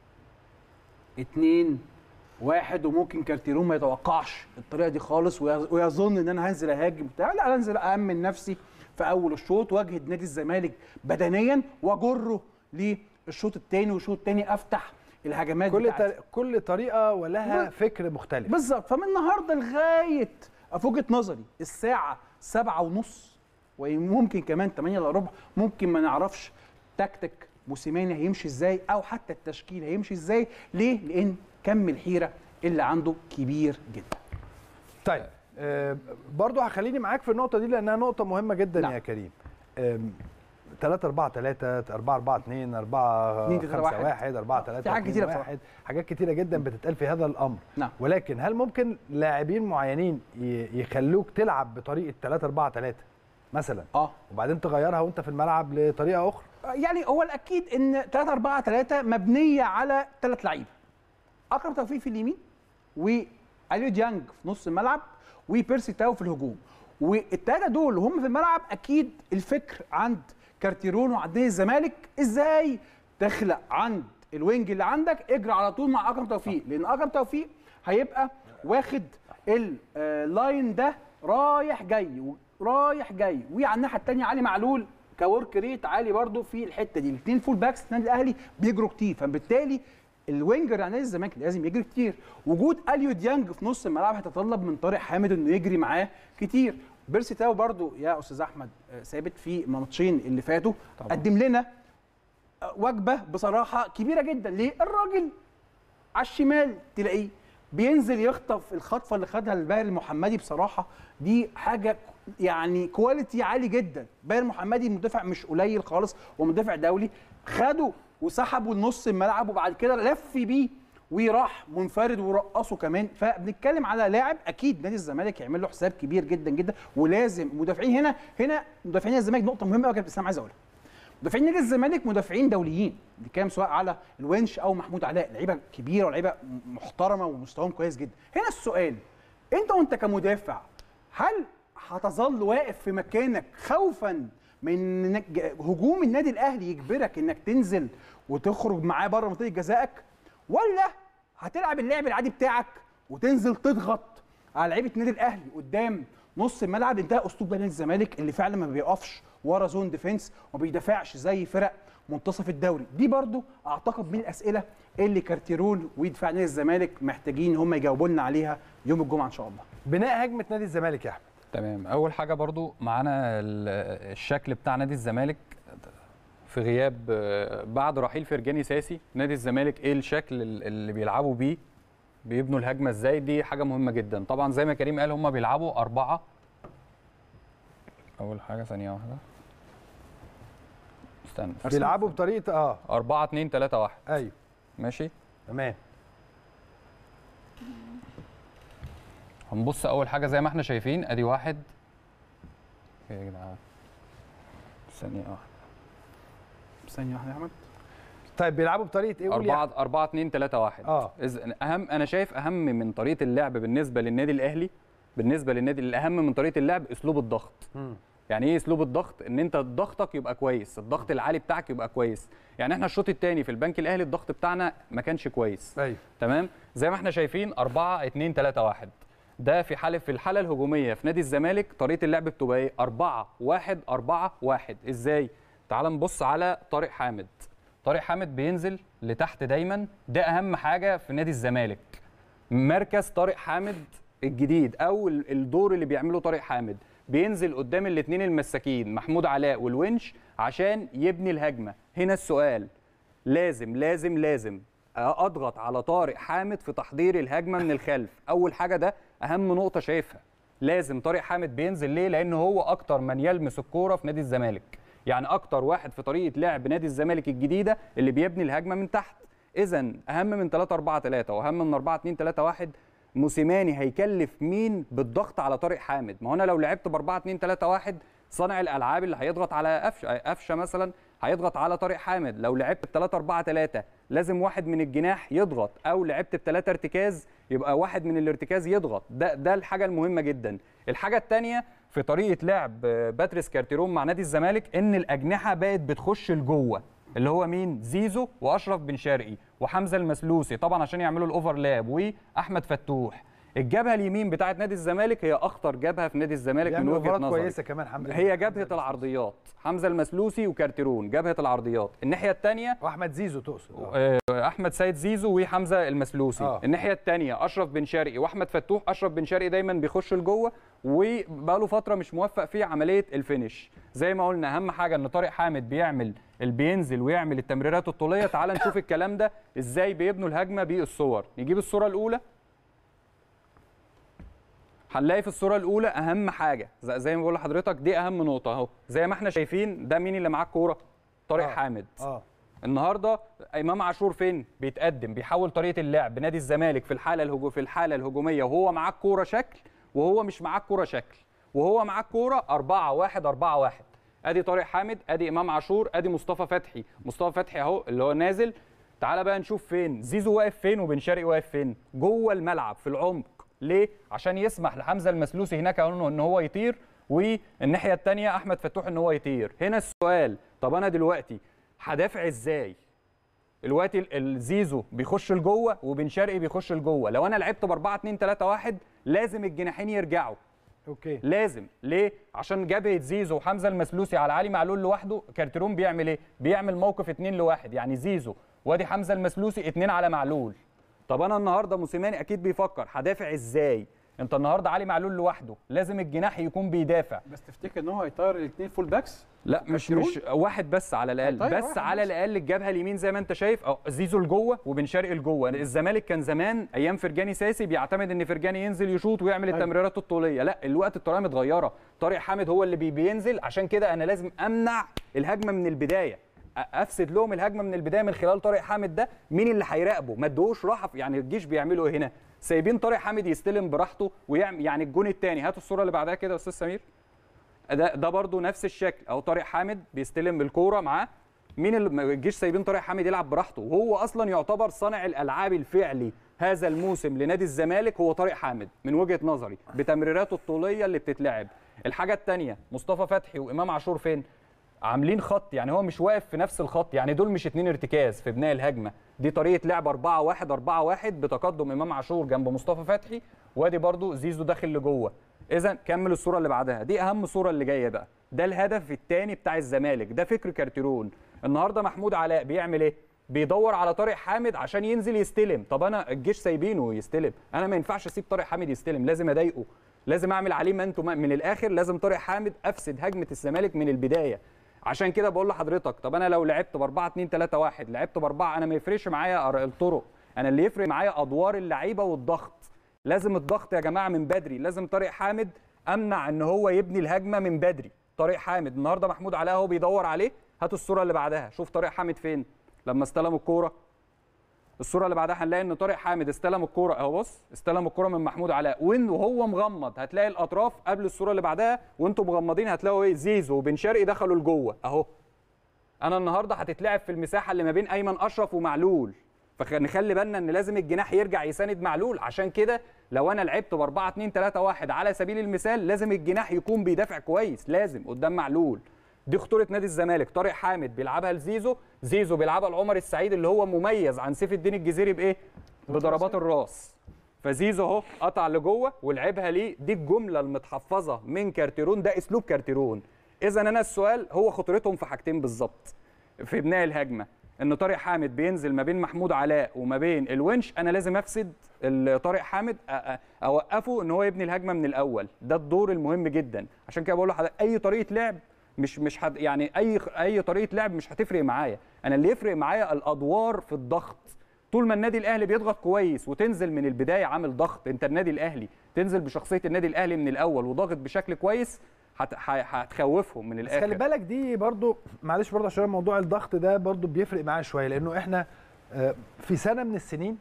اتنين واحد وممكن كارتيرون ما يتوقعش الطريقة دي خالص ويظ- ويظن ان انا هنزل اهاجم بتاع لا انا انزل أأمن نفسي في اول الشوط واجهد نادي الزمالك بدنيا واجره للشوط الثاني والشوط الثاني افتح الهجمات كل بتاعتي. تر... كل طريقه ولها ب- فكر مختلف بالظبط فمن النهارده لغايه في وجهه نظري الساعه سبعة ونص وممكن كمان 8 الا ربع ممكن ما نعرفش تكتيك موسيماني هيمشي ازاي او حتى التشكيل هيمشي ازاي ليه لان كم الحيره اللي عنده كبير جدا طيب آه برضو هخليني معاك في النقطه دي لانها نقطه مهمه جدا نعم. يا كريم 3 4 3 4 4 2 4 اتنين، تلاتة، 5 واحد. 1 4 3 في حاجات كتيرة بصراحة. حاجات كتيره جدا بتتقال في هذا الامر نعم. ولكن هل ممكن لاعبين معينين ي- يخلوك تلعب بطريقه 3 4 3 مثلا اه وبعدين تغيرها وانت في الملعب لطريقه اخرى يعني هو الاكيد ان 3 4 3 مبنيه على ثلاث لعيبه اكرم توفيق في اليمين واليو ديانج في نص الملعب وبيرسي تاو في الهجوم والثلاثه دول وهم في الملعب اكيد الفكر عند كارتيرون وعند نادي الزمالك ازاي تخلق عند الوينج اللي عندك اجري على طول مع اكرم توفيق لان اكرم توفيق هيبقى واخد اللاين ده رايح جاي رايح جاي وعلى الناحيه الثانيه علي معلول كورك ريت عالي برده في الحته دي الاثنين فول باكس النادي الاهلي بيجروا كتير فبالتالي الوينجر يعني نادي الزمالك لازم يجري كتير وجود اليو ديانج في نص الملعب هيتطلب من طارق حامد انه يجري معاه كتير بيرسي تاو برضو يا استاذ احمد آه، ثابت في الماتشين اللي فاتوا طبعا. قدم لنا آه، وجبه بصراحه كبيره جدا ليه الراجل على الشمال تلاقيه بينزل يخطف الخطفه اللي خدها الباهر المحمدي بصراحه دي حاجه يعني كواليتي عالي جدا باهر المحمدي مدافع مش قليل خالص ومدافع دولي خده وسحبه لنص الملعب وبعد كده لف بيه وراح منفرد ورقصه كمان فبنتكلم على لاعب اكيد نادي الزمالك يعمل له حساب كبير جدا جدا ولازم مدافعين هنا هنا مدافعين الزمالك نقطه مهمه قوي يا كابتن اسلام عايز اقولها مدافعين نادي الزمالك مدافعين دوليين بنتكلم سواء على الونش او محمود علاء لعيبه كبيره ولعيبه محترمه ومستواهم كويس جدا هنا السؤال انت وانت كمدافع هل هتظل واقف في مكانك خوفا من إنك هجوم النادي الاهلي يجبرك انك تنزل وتخرج معاه بره منطقه جزائك ولا هتلعب اللعب العادي بتاعك وتنزل تضغط على لعيبه النادي الاهلي قدام نص الملعب انتهى اسلوب نادي الزمالك اللي فعلا ما بيقفش ورا زون ديفenس وما بيدافعش زي فرق منتصف الدوري دي برضو اعتقد من الاسئله اللي كارتيرون ودفاع نادي الزمالك محتاجين هم يجاوبوا لنا عليها يوم الجمعه ان شاء الله بناء هجمه نادي الزمالك يا احمد تمام اول حاجه برضو معانا ال- الشكل بتاع نادي الزمالك في غياب آه، بعد رحيل فرجاني ساسي نادي الزمالك ايه الشكل ال- اللي بيلعبوا بيه بيبنوا الهجمه ازاي دي حاجه مهمه جدا طبعا زي ما كريم قال هم بيلعبوا أربعة اول حاجه ثانيه واحده استنى بيلعبوا بطريقه اه 4 2 3 1 ايوه ماشي تمام هنبص اول حاجه زي ما احنا شايفين ادي واحد ايه يا جدعان ثانيه واحده ثانيه واحده يا احمد طيب بيلعبوا بطريقه ايه قول يا 4 4 2 3 1 اه إذا اهم انا شايف اهم من طريقه اللعب بالنسبه للنادي الاهلي بالنسبه للنادي الاهم من طريقه اللعب اسلوب الضغط مم. يعني ايه اسلوب الضغط ان انت ضغطك يبقى كويس الضغط العالي بتاعك يبقى كويس يعني احنا الشوط الثاني في البنك الاهلي الضغط بتاعنا ما كانش كويس ايوه تمام زي ما احنا شايفين 4 2 3 1 ده في حاله في الحاله الهجوميه في نادي الزمالك طريقه اللعب بتبقى ايه 4 1 4 1 ازاي تعال نبص على طارق حامد طارق حامد بينزل لتحت دايما ده اهم حاجه في نادي الزمالك مركز طارق حامد الجديد او ال- الدور اللي بيعمله طارق حامد بينزل قدام الاثنين المساكين محمود علاء والونش عشان يبني الهجمه هنا السؤال لازم لازم لازم اضغط على طارق حامد في تحضير الهجمه من الخلف اول حاجه ده اهم نقطه شايفها لازم طارق حامد بينزل ليه لان هو اكتر من يلمس الكوره في نادي الزمالك يعني اكتر واحد في طريقه لعب نادي الزمالك الجديده اللي بيبني الهجمه من تحت اذا اهم من 3 4 3 واهم من 4 2 3 1 موسيماني هيكلف مين بالضغط على طارق حامد ما هو انا لو لعبت ب 4 2 3 1 صانع الالعاب اللي هيضغط على قفشه قفشه مثلا هيضغط على طارق حامد لو لعبت ب 3 4 3 لازم واحد من الجناح يضغط او لعبت بثلاثه ارتكاز يبقى واحد من الارتكاز يضغط ده ده الحاجه المهمه جدا الحاجه الثانيه في طريقه لعب باتريس كارتيرون مع نادي الزمالك ان الاجنحه بقت بتخش لجوه اللي هو مين زيزو واشرف بن شرقي وحمزه المسلوسي طبعا عشان يعملوا الاوفرلاب واحمد فتوح الجبهه اليمين بتاعه نادي الزمالك هي اخطر جبهه في نادي الزمالك من بيعمل وجهه اوفرات نظري كويسه كمان حمزه هي جبهه العرضيات حمزه المسلوسي وكارتيرون جبهه العرضيات الناحيه الثانيه واحمد زيزو تقصد آه. احمد سيد زيزو وحمزه المسلوسي آه. الناحيه الثانيه اشرف بن شرقي واحمد فتوح اشرف بن شرقي دايما بيخش لجوه وبقاله فتره مش موفق في عمليه الفينش زي ما قلنا اهم حاجه ان طارق حامد بيعمل اللي بينزل ويعمل التمريرات الطوليه تعال نشوف الكلام ده ازاي بيبنوا الهجمه بالصور نجيب الصوره الاولى هنلاقي في الصوره الاولى اهم حاجه ز- زي ما بقول لحضرتك دي اهم نقطه اهو زي ما احنا شايفين ده مين اللي معاه الكوره طارق آه. حامد اه النهارده امام عاشور فين بيتقدم بيحول طريقه اللعب نادي الزمالك في الحاله الهجو في الحاله الهجوميه وهو معاه الكوره شكل وهو مش معاه الكوره شكل وهو معاه الكوره 4 1 4 1 ادي طارق حامد ادي امام عاشور ادي مصطفى فتحي مصطفى فتحي اهو اللي هو نازل تعالى بقى نشوف فين زيزو واقف فين وبن شرقي واقف فين جوه الملعب في العمق ليه عشان يسمح لحمزه المسلوسي هناك انه ان هو يطير والناحيه الثانيه احمد فتوح ان هو يطير هنا السؤال طب انا دلوقتي هدافع ازاي دلوقتي ال- الزيزو بيخش لجوه وبن شرقي بيخش لجوه لو انا لعبت ب 4 2 3 1 لازم الجناحين يرجعوا اوكي لازم ليه عشان جبهه زيزو وحمزه المسلوسي على علي معلول لوحده كارتيرون بيعمل ايه بيعمل موقف 2 لواحد يعني زيزو وادي حمزه المسلوسي 2 على معلول طب انا النهارده موسيماني اكيد بيفكر هدافع ازاي انت النهارده علي معلول لوحده لازم الجناح يكون بيدافع بس تفتكر ان هو هيطير الاثنين فول باكس لا مش كارتيرون؟ مش واحد بس على الاقل طيب بس واحد على بس. الاقل الجبهه اليمين زي ما انت شايف أو زيزو لجوه وبن شرقي لجوه الزمالك كان زمان ايام فرجاني ساسي بيعتمد ان فرجاني ينزل يشوط ويعمل أيوة. التمريرات الطوليه لا الوقت الطريقه متغيره طارق حامد هو اللي بي- بينزل عشان كده انا لازم امنع الهجمه من البدايه أ- افسد لهم الهجمه من البدايه من خلال طارق حامد ده مين اللي هيراقبه ما ادوش راحه في- يعني الجيش بيعملوا ايه هنا سايبين طارق حامد يستلم براحته ويعمل يعني الجون الثاني هات الصوره اللي بعدها كده يا استاذ سمير ده ده برضو نفس الشكل اهو طارق حامد بيستلم الكوره معاه مين اللي ما الجيش سايبين طارق حامد يلعب براحته وهو اصلا يعتبر صانع الالعاب الفعلي هذا الموسم لنادي الزمالك هو طارق حامد من وجهه نظري بتمريراته الطوليه اللي بتتلعب الحاجه الثانيه مصطفى فتحي وامام عاشور فين عاملين خط يعني هو مش واقف في نفس الخط يعني دول مش اتنين ارتكاز في بناء الهجمه دي طريقه لعب 4 1 4 1 بتقدم امام عاشور جنب مصطفى فتحي وادي برضو زيزو داخل لجوه اذا كمل الصوره اللي بعدها دي اهم صوره اللي جايه بقى ده الهدف الثاني بتاع الزمالك ده فكر كارتيرون النهارده محمود علاء بيعمل ايه بيدور على طارق حامد عشان ينزل يستلم طب انا الجيش سايبينه يستلم انا ما ينفعش اسيب طارق حامد يستلم لازم اضايقه لازم اعمل عليه منتو من الاخر لازم طارق حامد افسد هجمه الزمالك من البدايه عشان كده بقول لحضرتك طب انا لو لعبت ب 4 2 3 1 لعبت باربعه انا ما يفرقش معايا الطرق انا اللي يفرق معايا ادوار اللعيبه والضغط لازم الضغط يا جماعه من بدري لازم طارق حامد امنع ان هو يبني الهجمه من بدري طارق حامد النهارده محمود علاء هو بيدور عليه هات الصوره اللي بعدها شوف طارق حامد فين لما استلم الكوره الصوره اللي بعدها هنلاقي ان طارق حامد استلم الكوره اهو بص استلم الكوره من محمود علاء وان وهو مغمض هتلاقي الاطراف قبل الصوره اللي بعدها وانتم مغمضين هتلاقوا ايه زيزو وبن شرقي دخلوا لجوه اهو انا النهارده هتتلعب في المساحه اللي ما بين ايمن اشرف ومعلول فنخلي بالنا ان لازم الجناح يرجع يساند معلول عشان كده لو انا لعبت ب 4 2 3 1 على سبيل المثال لازم الجناح يكون بيدافع كويس لازم قدام معلول دي خطوره نادي الزمالك طارق حامد بيلعبها لزيزو زيزو بيلعبها لعمر السعيد اللي هو مميز عن سيف الدين الجزيري بايه بضربات الراس فزيزو اهو قطع لجوه ولعبها ليه دي الجمله المتحفظه من كارتيرون ده اسلوب كارتيرون اذا انا السؤال هو خطورتهم في حاجتين بالظبط في بناء الهجمه ان طارق حامد بينزل ما بين محمود علاء وما بين الونش انا لازم افسد طارق حامد اوقفه ان هو يبني الهجمه من الاول ده الدور المهم جدا عشان كده بقول لحضرتك اي طريقه لعب مش مش حد يعني اي اي طريقه لعب مش هتفرق معايا انا اللي يفرق معايا الادوار في الضغط طول ما النادي الاهلي بيضغط كويس وتنزل من البدايه عامل ضغط انت النادي الاهلي تنزل بشخصيه النادي الاهلي من الاول وضاغط بشكل كويس هتخوفهم من الاخر بس خلي بالك دي برضو معلش برضو عشان موضوع الضغط ده برضو بيفرق معايا شويه لانه احنا في سنه من السنين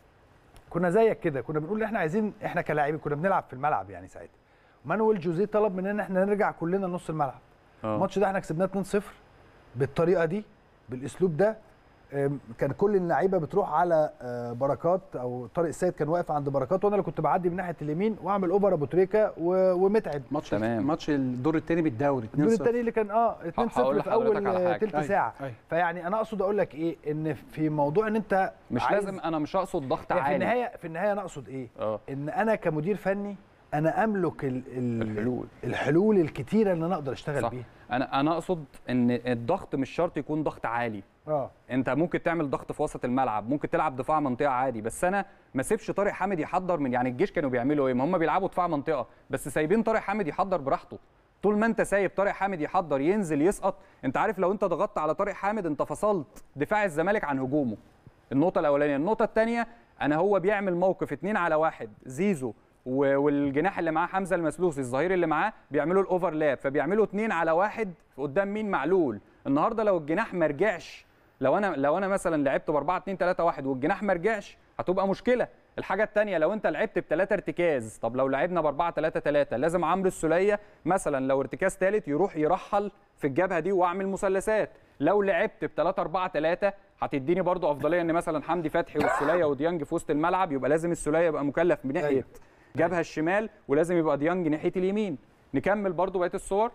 كنا زيك كده كنا بنقول احنا عايزين احنا كلاعبين كنا بنلعب في الملعب يعني ساعتها مانويل جوزيه طلب مننا احنا نرجع كلنا نص الملعب الماتش ده احنا كسبناه 2-0 بالطريقه دي بالاسلوب ده كان كل اللعيبه بتروح على بركات او طارق السيد كان واقف عند بركات وانا اللي كنت بعدي من ناحيه اليمين واعمل اوفر ابو تريكه ومتعب ماتش تمام ماتش الدور الثاني بالدوري الدور الثاني اللي كان اه 2-0 في اول ثلث ساعه أي. فيعني انا اقصد اقول لك ايه ان في موضوع ان انت مش لازم انا مش اقصد ضغط يعني عالي في النهايه في النهايه انا اقصد ايه أوه. ان انا كمدير فني انا املك ال ال الحلول الحلول الكتيره اللي انا اقدر اشتغل صح. بيها انا انا اقصد ان الضغط مش شرط يكون ضغط عالي اه انت ممكن تعمل ضغط في وسط الملعب ممكن تلعب دفاع منطقه عادي بس انا ما سيبش طارق حامد يحضر من يعني الجيش كانوا بيعملوا ايه ما هم بيلعبوا دفاع منطقه بس سايبين طارق حامد يحضر براحته طول ما انت سايب طارق حامد يحضر ينزل يسقط انت عارف لو انت ضغطت على طارق حامد انت فصلت دفاع الزمالك عن هجومه النقطه الاولانيه النقطه الثانيه انا هو بيعمل موقف اتنين على واحد زيزو والجناح اللي معاه حمزه المسلوسي الظهير اللي معاه بيعملوا الاوفرلاب فبيعملوا اتنين على واحد قدام مين معلول النهارده لو الجناح ما رجعش لو انا لو انا مثلا لعبت ب 4 2 3 1 والجناح ما رجعش هتبقى مشكله الحاجه الثانيه لو انت لعبت بثلاثه ارتكاز طب لو لعبنا ب 4 3 3 لازم عمرو السوليه مثلا لو ارتكاز ثالث يروح يرحل في الجبهه دي واعمل مثلثات لو لعبت ب 3 4 3 هتديني برضو افضليه ان مثلا حمدي فتحي والسوليه وديانج في وسط الملعب يبقى لازم السوليه يبقى مكلف بناحيه جبهه الشمال ولازم يبقى ديانج ناحيه اليمين نكمل برضو بقيه الصور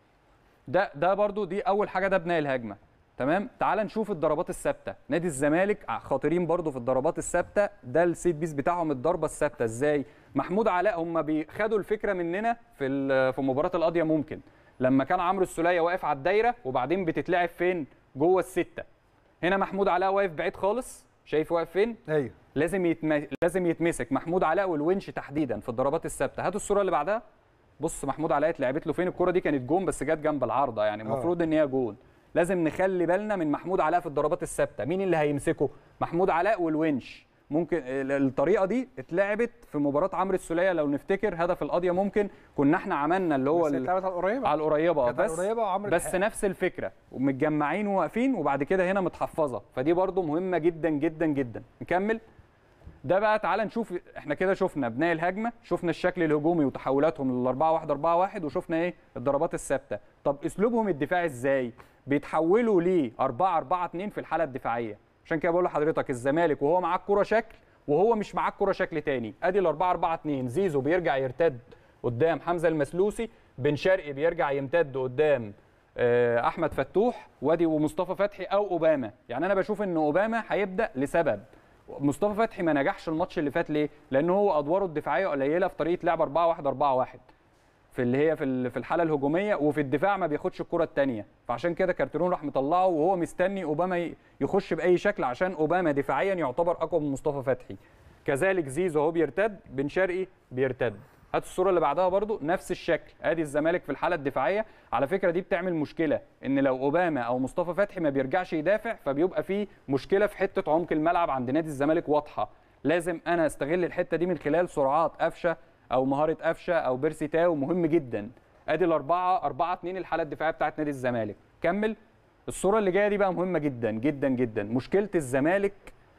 ده ده برضو دي اول حاجه ده بناء الهجمه تمام تعال نشوف الضربات الثابته نادي الزمالك خاطرين برضو في الضربات الثابته ده السيت بيس بتاعهم الضربه الثابته ازاي محمود علاء هم خدوا الفكره مننا في في مباراه القاضيه ممكن لما كان عمرو السوليه واقف على الدايره وبعدين بتتلعب فين جوه السته هنا محمود علاء واقف بعيد خالص شايف واقف فين ايوه لازم يتم... لازم يتمسك محمود علاء والونش تحديدا في الضربات الثابته هاتوا الصوره اللي بعدها بص محمود علاء اتلعبت له فين الكره دي كانت جون بس جت جنب العارضه يعني المفروض ان هي جون لازم نخلي بالنا من محمود علاء في الضربات الثابته مين اللي هيمسكه محمود علاء والونش ممكن الطريقه دي اتلعبت في مباراه عمرو السوليه لو نفتكر هدف القضيه ممكن كنا احنا عملنا اللي هو بس اتلعبت على القريبه على القريبه بس القريبه وعمرو بس نفس الفكره ومتجمعين وواقفين وبعد كده هنا متحفظه فدي برده مهمه جدا جدا جدا نكمل ده بقى تعالى نشوف احنا كده شفنا بناء الهجمه شفنا الشكل الهجومي وتحولاتهم لل 4 1 4 1 وشفنا ايه الضربات الثابته طب اسلوبهم الدفاعي ازاي بيتحولوا ل 4 4 2 في الحاله الدفاعيه عشان كده بقول لحضرتك الزمالك وهو معاه الكوره شكل وهو مش معاه الكوره شكل تاني ادي ال 4 4 2 زيزو بيرجع يرتد قدام حمزه المسلوسي بن شرقي بيرجع يمتد قدام آه، احمد فتوح وادي ومصطفى فتحي او اوباما يعني انا بشوف ان اوباما هيبدا لسبب مصطفى فتحي ما نجحش الماتش اللي فات ليه لان هو ادواره الدفاعيه قليله في طريقه لعب 4 1 4 1 في اللي هي في ال- في الحاله الهجوميه وفي الدفاع ما بياخدش الكره الثانيه فعشان كده كارتيرون راح مطلعه وهو مستني اوباما ي- يخش باي شكل عشان اوباما دفاعيا يعتبر اقوى من مصطفى فتحي كذلك زيزو هو بيرتد بن شرقي بيرتد هات الصوره اللي بعدها برضو نفس الشكل ادي الزمالك في الحاله الدفاعيه على فكره دي بتعمل مشكله ان لو اوباما او مصطفى فتحي ما بيرجعش يدافع فبيبقى في مشكله في حته عمق الملعب عند نادي الزمالك واضحه لازم انا استغل الحته دي من خلال سرعات قفشه او مهاره قفشه او بيرسي تاو مهم جدا ادي الاربعه 4 2 الحاله الدفاعيه بتاعت نادي الزمالك كمل الصوره اللي جايه دي بقى مهمه جدا جدا جدا مشكله الزمالك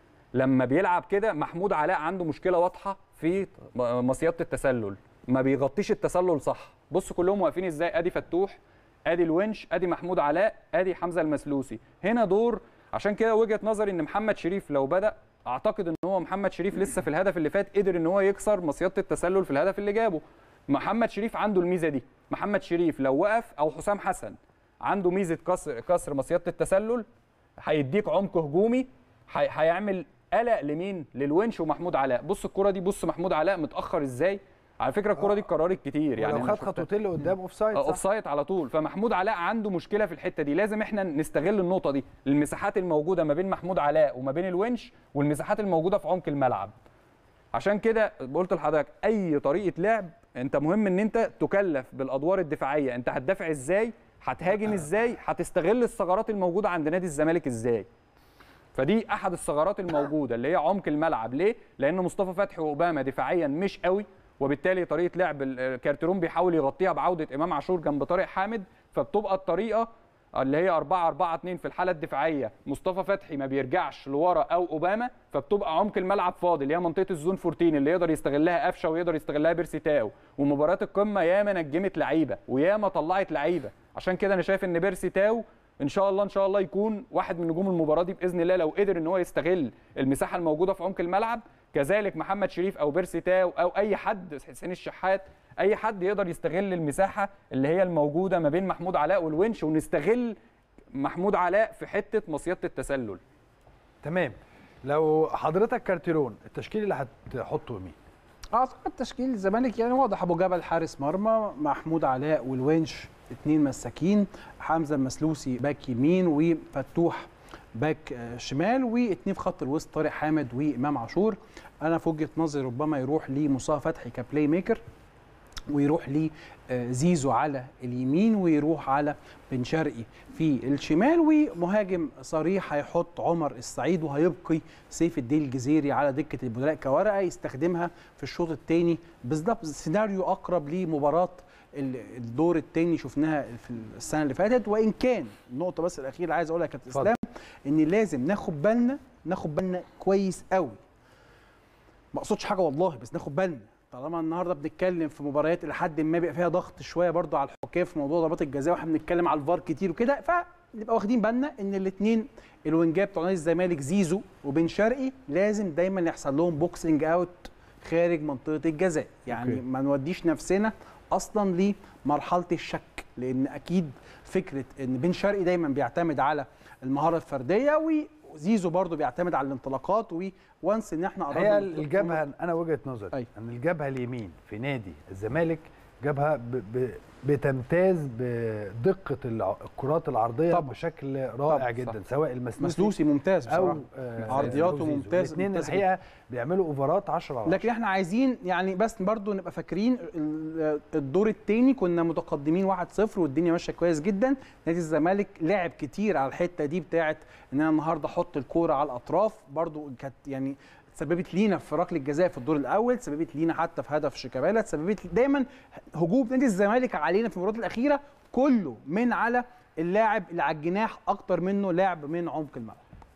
لما بيلعب كده محمود علاء عنده مشكله واضحه في مصيده التسلل ما بيغطيش التسلل صح بص كلهم واقفين ازاي ادي فتوح ادي الونش ادي محمود علاء ادي حمزه المسلوسي هنا دور عشان كده وجهه نظري ان محمد شريف لو بدا اعتقد ان هو محمد شريف لسه في الهدف اللي فات قدر ان هو يكسر مصيده التسلل في الهدف اللي جابه محمد شريف عنده الميزه دي محمد شريف لو وقف او حسام حسن عنده ميزه كسر كسر مصيده التسلل هيديك عمق هجومي هي- هيعمل قلق لمين للونش ومحمود علاء بص الكره دي بص محمود علاء متاخر ازاي على فكره الكره دي اتكررت كتير يعني ولو أنا خد شفتها. خطوتين لقدام اوف سايد اوف سايد على طول فمحمود علاء عنده مشكله في الحته دي لازم احنا نستغل النقطه دي المساحات الموجوده ما بين محمود علاء وما بين الونش والمساحات الموجوده في عمق الملعب عشان كده قلت لحضرتك اي طريقه لعب انت مهم ان انت تكلف بالادوار الدفاعيه انت هتدافع ازاي هتهاجم ازاي هتستغل الثغرات الموجوده عند نادي الزمالك ازاي فدي احد الثغرات الموجوده اللي هي عمق الملعب ليه لان مصطفى فتحي واوباما دفاعيا مش قوي وبالتالي طريقه لعب ال- كارتيرون بيحاول يغطيها بعوده امام عاشور جنب طارق حامد فبتبقى الطريقه اللي هي 4 4 2 في الحاله الدفاعيه مصطفى فتحي ما بيرجعش لورا او اوباما فبتبقى عمق الملعب فاضي اللي هي منطقه الزون 14 اللي يقدر يستغلها قفشه ويقدر يستغلها بيرسي تاو ومباريات القمه ياما نجمت لعيبه وياما طلعت لعيبه عشان كده انا شايف ان بيرسي تاو ان شاء الله ان شاء الله يكون واحد من نجوم المباراه دي باذن الله لو قدر ان هو يستغل المساحه الموجوده في عمق الملعب كذلك محمد شريف او بيرسي تاو او اي حد حسين الشحات اي حد يقدر يستغل المساحه اللي هي الموجوده ما بين محمود علاء والونش ونستغل محمود علاء في حته مصيده التسلل تمام لو حضرتك كارتيرون التشكيل اللي هتحطه مين اعتقد تشكيل الزمالك يعني واضح ابو جبل حارس مرمى محمود علاء والونش اثنين مساكين حمزه المسلوسي باك يمين وفتوح باك آه، شمال واثنين في خط الوسط طارق حامد وامام عاشور انا في وجهه نظري ربما يروح لمصطفى فتحي كبلاي ميكر ويروح لزيزو على اليمين ويروح على بن شرقي في الشمال ومهاجم صريح هيحط عمر السعيد وهيبقي سيف الدين الجزيري على دكه البدلاء كورقه يستخدمها في الشوط الثاني بالظبط سيناريو اقرب لمباراه ال- الدور الثاني شفناها في السنه اللي فاتت وان كان النقطه بس الاخيره اللي عايز اقولها يا كابتن اتفضل. اسلام ان لازم ناخد بالنا ناخد بالنا كويس قوي ما اقصدش حاجه والله بس ناخد بالنا طالما النهارده بنتكلم في مباريات الى حد ما بيبقى فيها ضغط شويه برضو على الحكام في موضوع ضربات الجزاء واحنا بنتكلم على الفار كتير وكده فنبقى واخدين بالنا ان الاثنين الوينجات بتوع نادي الزمالك زيزو وبن شرقي لازم دايما يحصل لهم بوكسنج اوت خارج منطقه الجزاء يعني أوكي. ما نوديش نفسنا اصلا لمرحله الشك لان اكيد فكره ان بن شرقي دايما بيعتمد على المهاره الفرديه وزيزو برضو بيعتمد على الانطلاقات وانس ان احنا هي قربنا الجبهه انا وجهه نظري أيوة. ان الجبهه اليمين في نادي الزمالك جبهه ب... ب... بتمتاز بدقه الع- الكرات العرضيه طبعا. بشكل رائع طبعا، جدا صح. سواء المسلوسي مسلوسي ممتاز او بصراحه آه، عرضياته أو زيزو. ممتاز- الاثنين ممتاز الحقيقه بيعملوا اوفرات 10 على 10 لكن احنا عايزين يعني بس برضو نبقى فاكرين ال- الدور الثاني كنا متقدمين 1-0 والدنيا ماشيه كويس جدا نادي الزمالك لعب كتير على الحته دي بتاعه ان انا النهارده احط الكوره على الاطراف برضو كانت يعني سببت لينا في ركله الجزاء في الدور الاول سببت لينا حتى في هدف شيكابالا سببت دايما هجوم نادي الزمالك علينا في المباريات الاخيره كله من على اللاعب اللي على الجناح اكتر منه لعب من عمق الملعب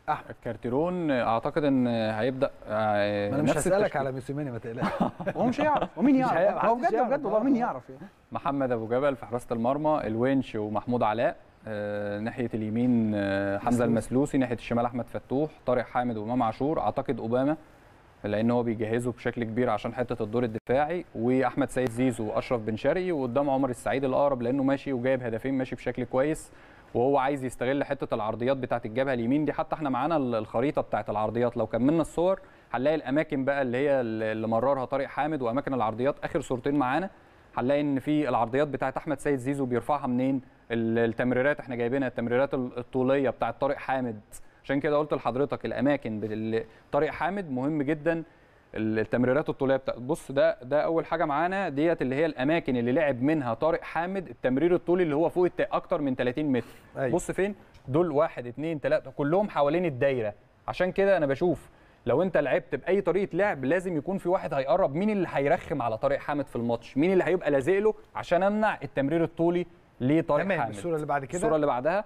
كارتيرون اعتقد ان هيبدا آه، ما انا مش نفس هسالك التشكيل. على موسيماني ما تقلقش هو مش هيعرف ومين مش يعرف هيعرف، هو محدش بجد يعرف. بجد والله مين يعرف يعني محمد ابو جبل في حراسه المرمى الونش ومحمود علاء آه، ناحيه اليمين آه، حمزه المسلوسي ناحيه الشمال احمد فتوح طارق حامد وامام عاشور اعتقد اوباما لان هو بيجهزه بشكل كبير عشان حته الدور الدفاعي واحمد سيد زيزو واشرف بن شرقي وقدام عمر السعيد الاقرب لانه ماشي وجايب هدفين ماشي بشكل كويس وهو عايز يستغل حته العرضيات بتاعه الجبهه اليمين دي حتى احنا معانا ال- الخريطه بتاعه العرضيات لو كملنا الصور هنلاقي الاماكن بقى اللي هي اللي مررها طارق حامد واماكن العرضيات اخر صورتين معانا هنلاقي ان في العرضيات بتاعه احمد سيد زيزو بيرفعها منين ال- التمريرات احنا جايبينها التمريرات ال- الطوليه بتاعه طارق حامد عشان كده قلت لحضرتك الاماكن بال- طارق حامد مهم جدا ال- التمريرات الطوليه بتاع بص ده ده اول حاجه معانا ديت اللي هي الاماكن اللي لعب منها طارق حامد التمرير الطولي اللي هو فوق الت- اكتر من 30 متر أيوة. بص فين دول واحد اتنين تلاته كلهم حوالين الدايره عشان كده انا بشوف لو انت لعبت باي طريقه لعب لازم يكون في واحد هيقرب مين اللي هيرخم على طارق حامد في الماتش مين اللي هيبقى لازق له عشان امنع التمرير الطولي لطارق تمام حامد الصوره اللي بعد كده الصوره اللي بعدها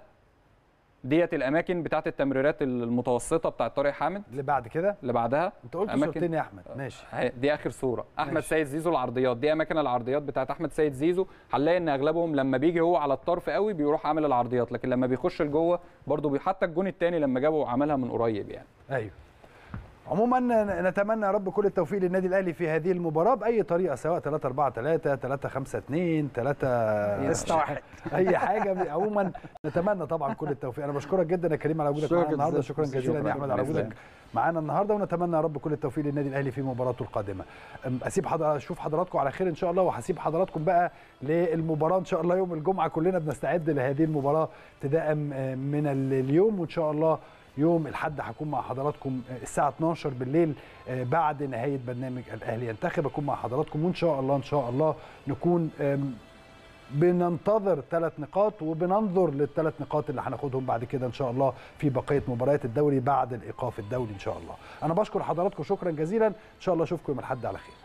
ديت الاماكن بتاعت التمريرات المتوسطه بتاعت طارق حامد اللي بعد كده اللي بعدها انت قلت أماكن- صورتين يا احمد ماشي هي- دي اخر صوره احمد ماشي. سيد زيزو العرضيات دي اماكن العرضيات بتاعت احمد سيد زيزو هنلاقي ان اغلبهم لما بيجي هو على الطرف قوي بيروح عامل العرضيات لكن لما بيخش لجوه برضه بي حتى الجون الثاني لما جابه عملها من قريب يعني ايوه عموما نتمنى يا رب كل التوفيق للنادي الاهلي في هذه المباراه باي طريقه سواء 3 4 3 3 5 2 3 6 1 اي حاجه عموما نتمنى طبعا كل التوفيق انا بشكرك جدا يا كريم على وجودك شكراً معانا النهارده جزيلاً. شكرا جزيلا شكراً. يا احمد على بإذن وجودك معانا النهارده ونتمنى يا رب كل التوفيق للنادي الاهلي في مباراته القادمه أم، اسيب حضر... اشوف حضراتكم على خير ان شاء الله وهسيب حضراتكم بقى للمباراه ان شاء الله يوم الجمعه كلنا بنستعد لهذه المباراه ابتداء أم، من ال- اليوم وان شاء الله يوم الحد هكون مع حضراتكم الساعه 12 بالليل آه، بعد نهايه برنامج الاهلي ينتخب اكون مع حضراتكم وان شاء الله ان شاء الله نكون أم، بننتظر ثلاث نقاط وبننظر للثلاث نقاط اللي هناخدهم بعد كده ان شاء الله في بقيه مباريات الدوري بعد الايقاف الدولي ان شاء الله. انا بشكر حضراتكم شكرا جزيلا ان شاء الله اشوفكم يوم الاحد على خير.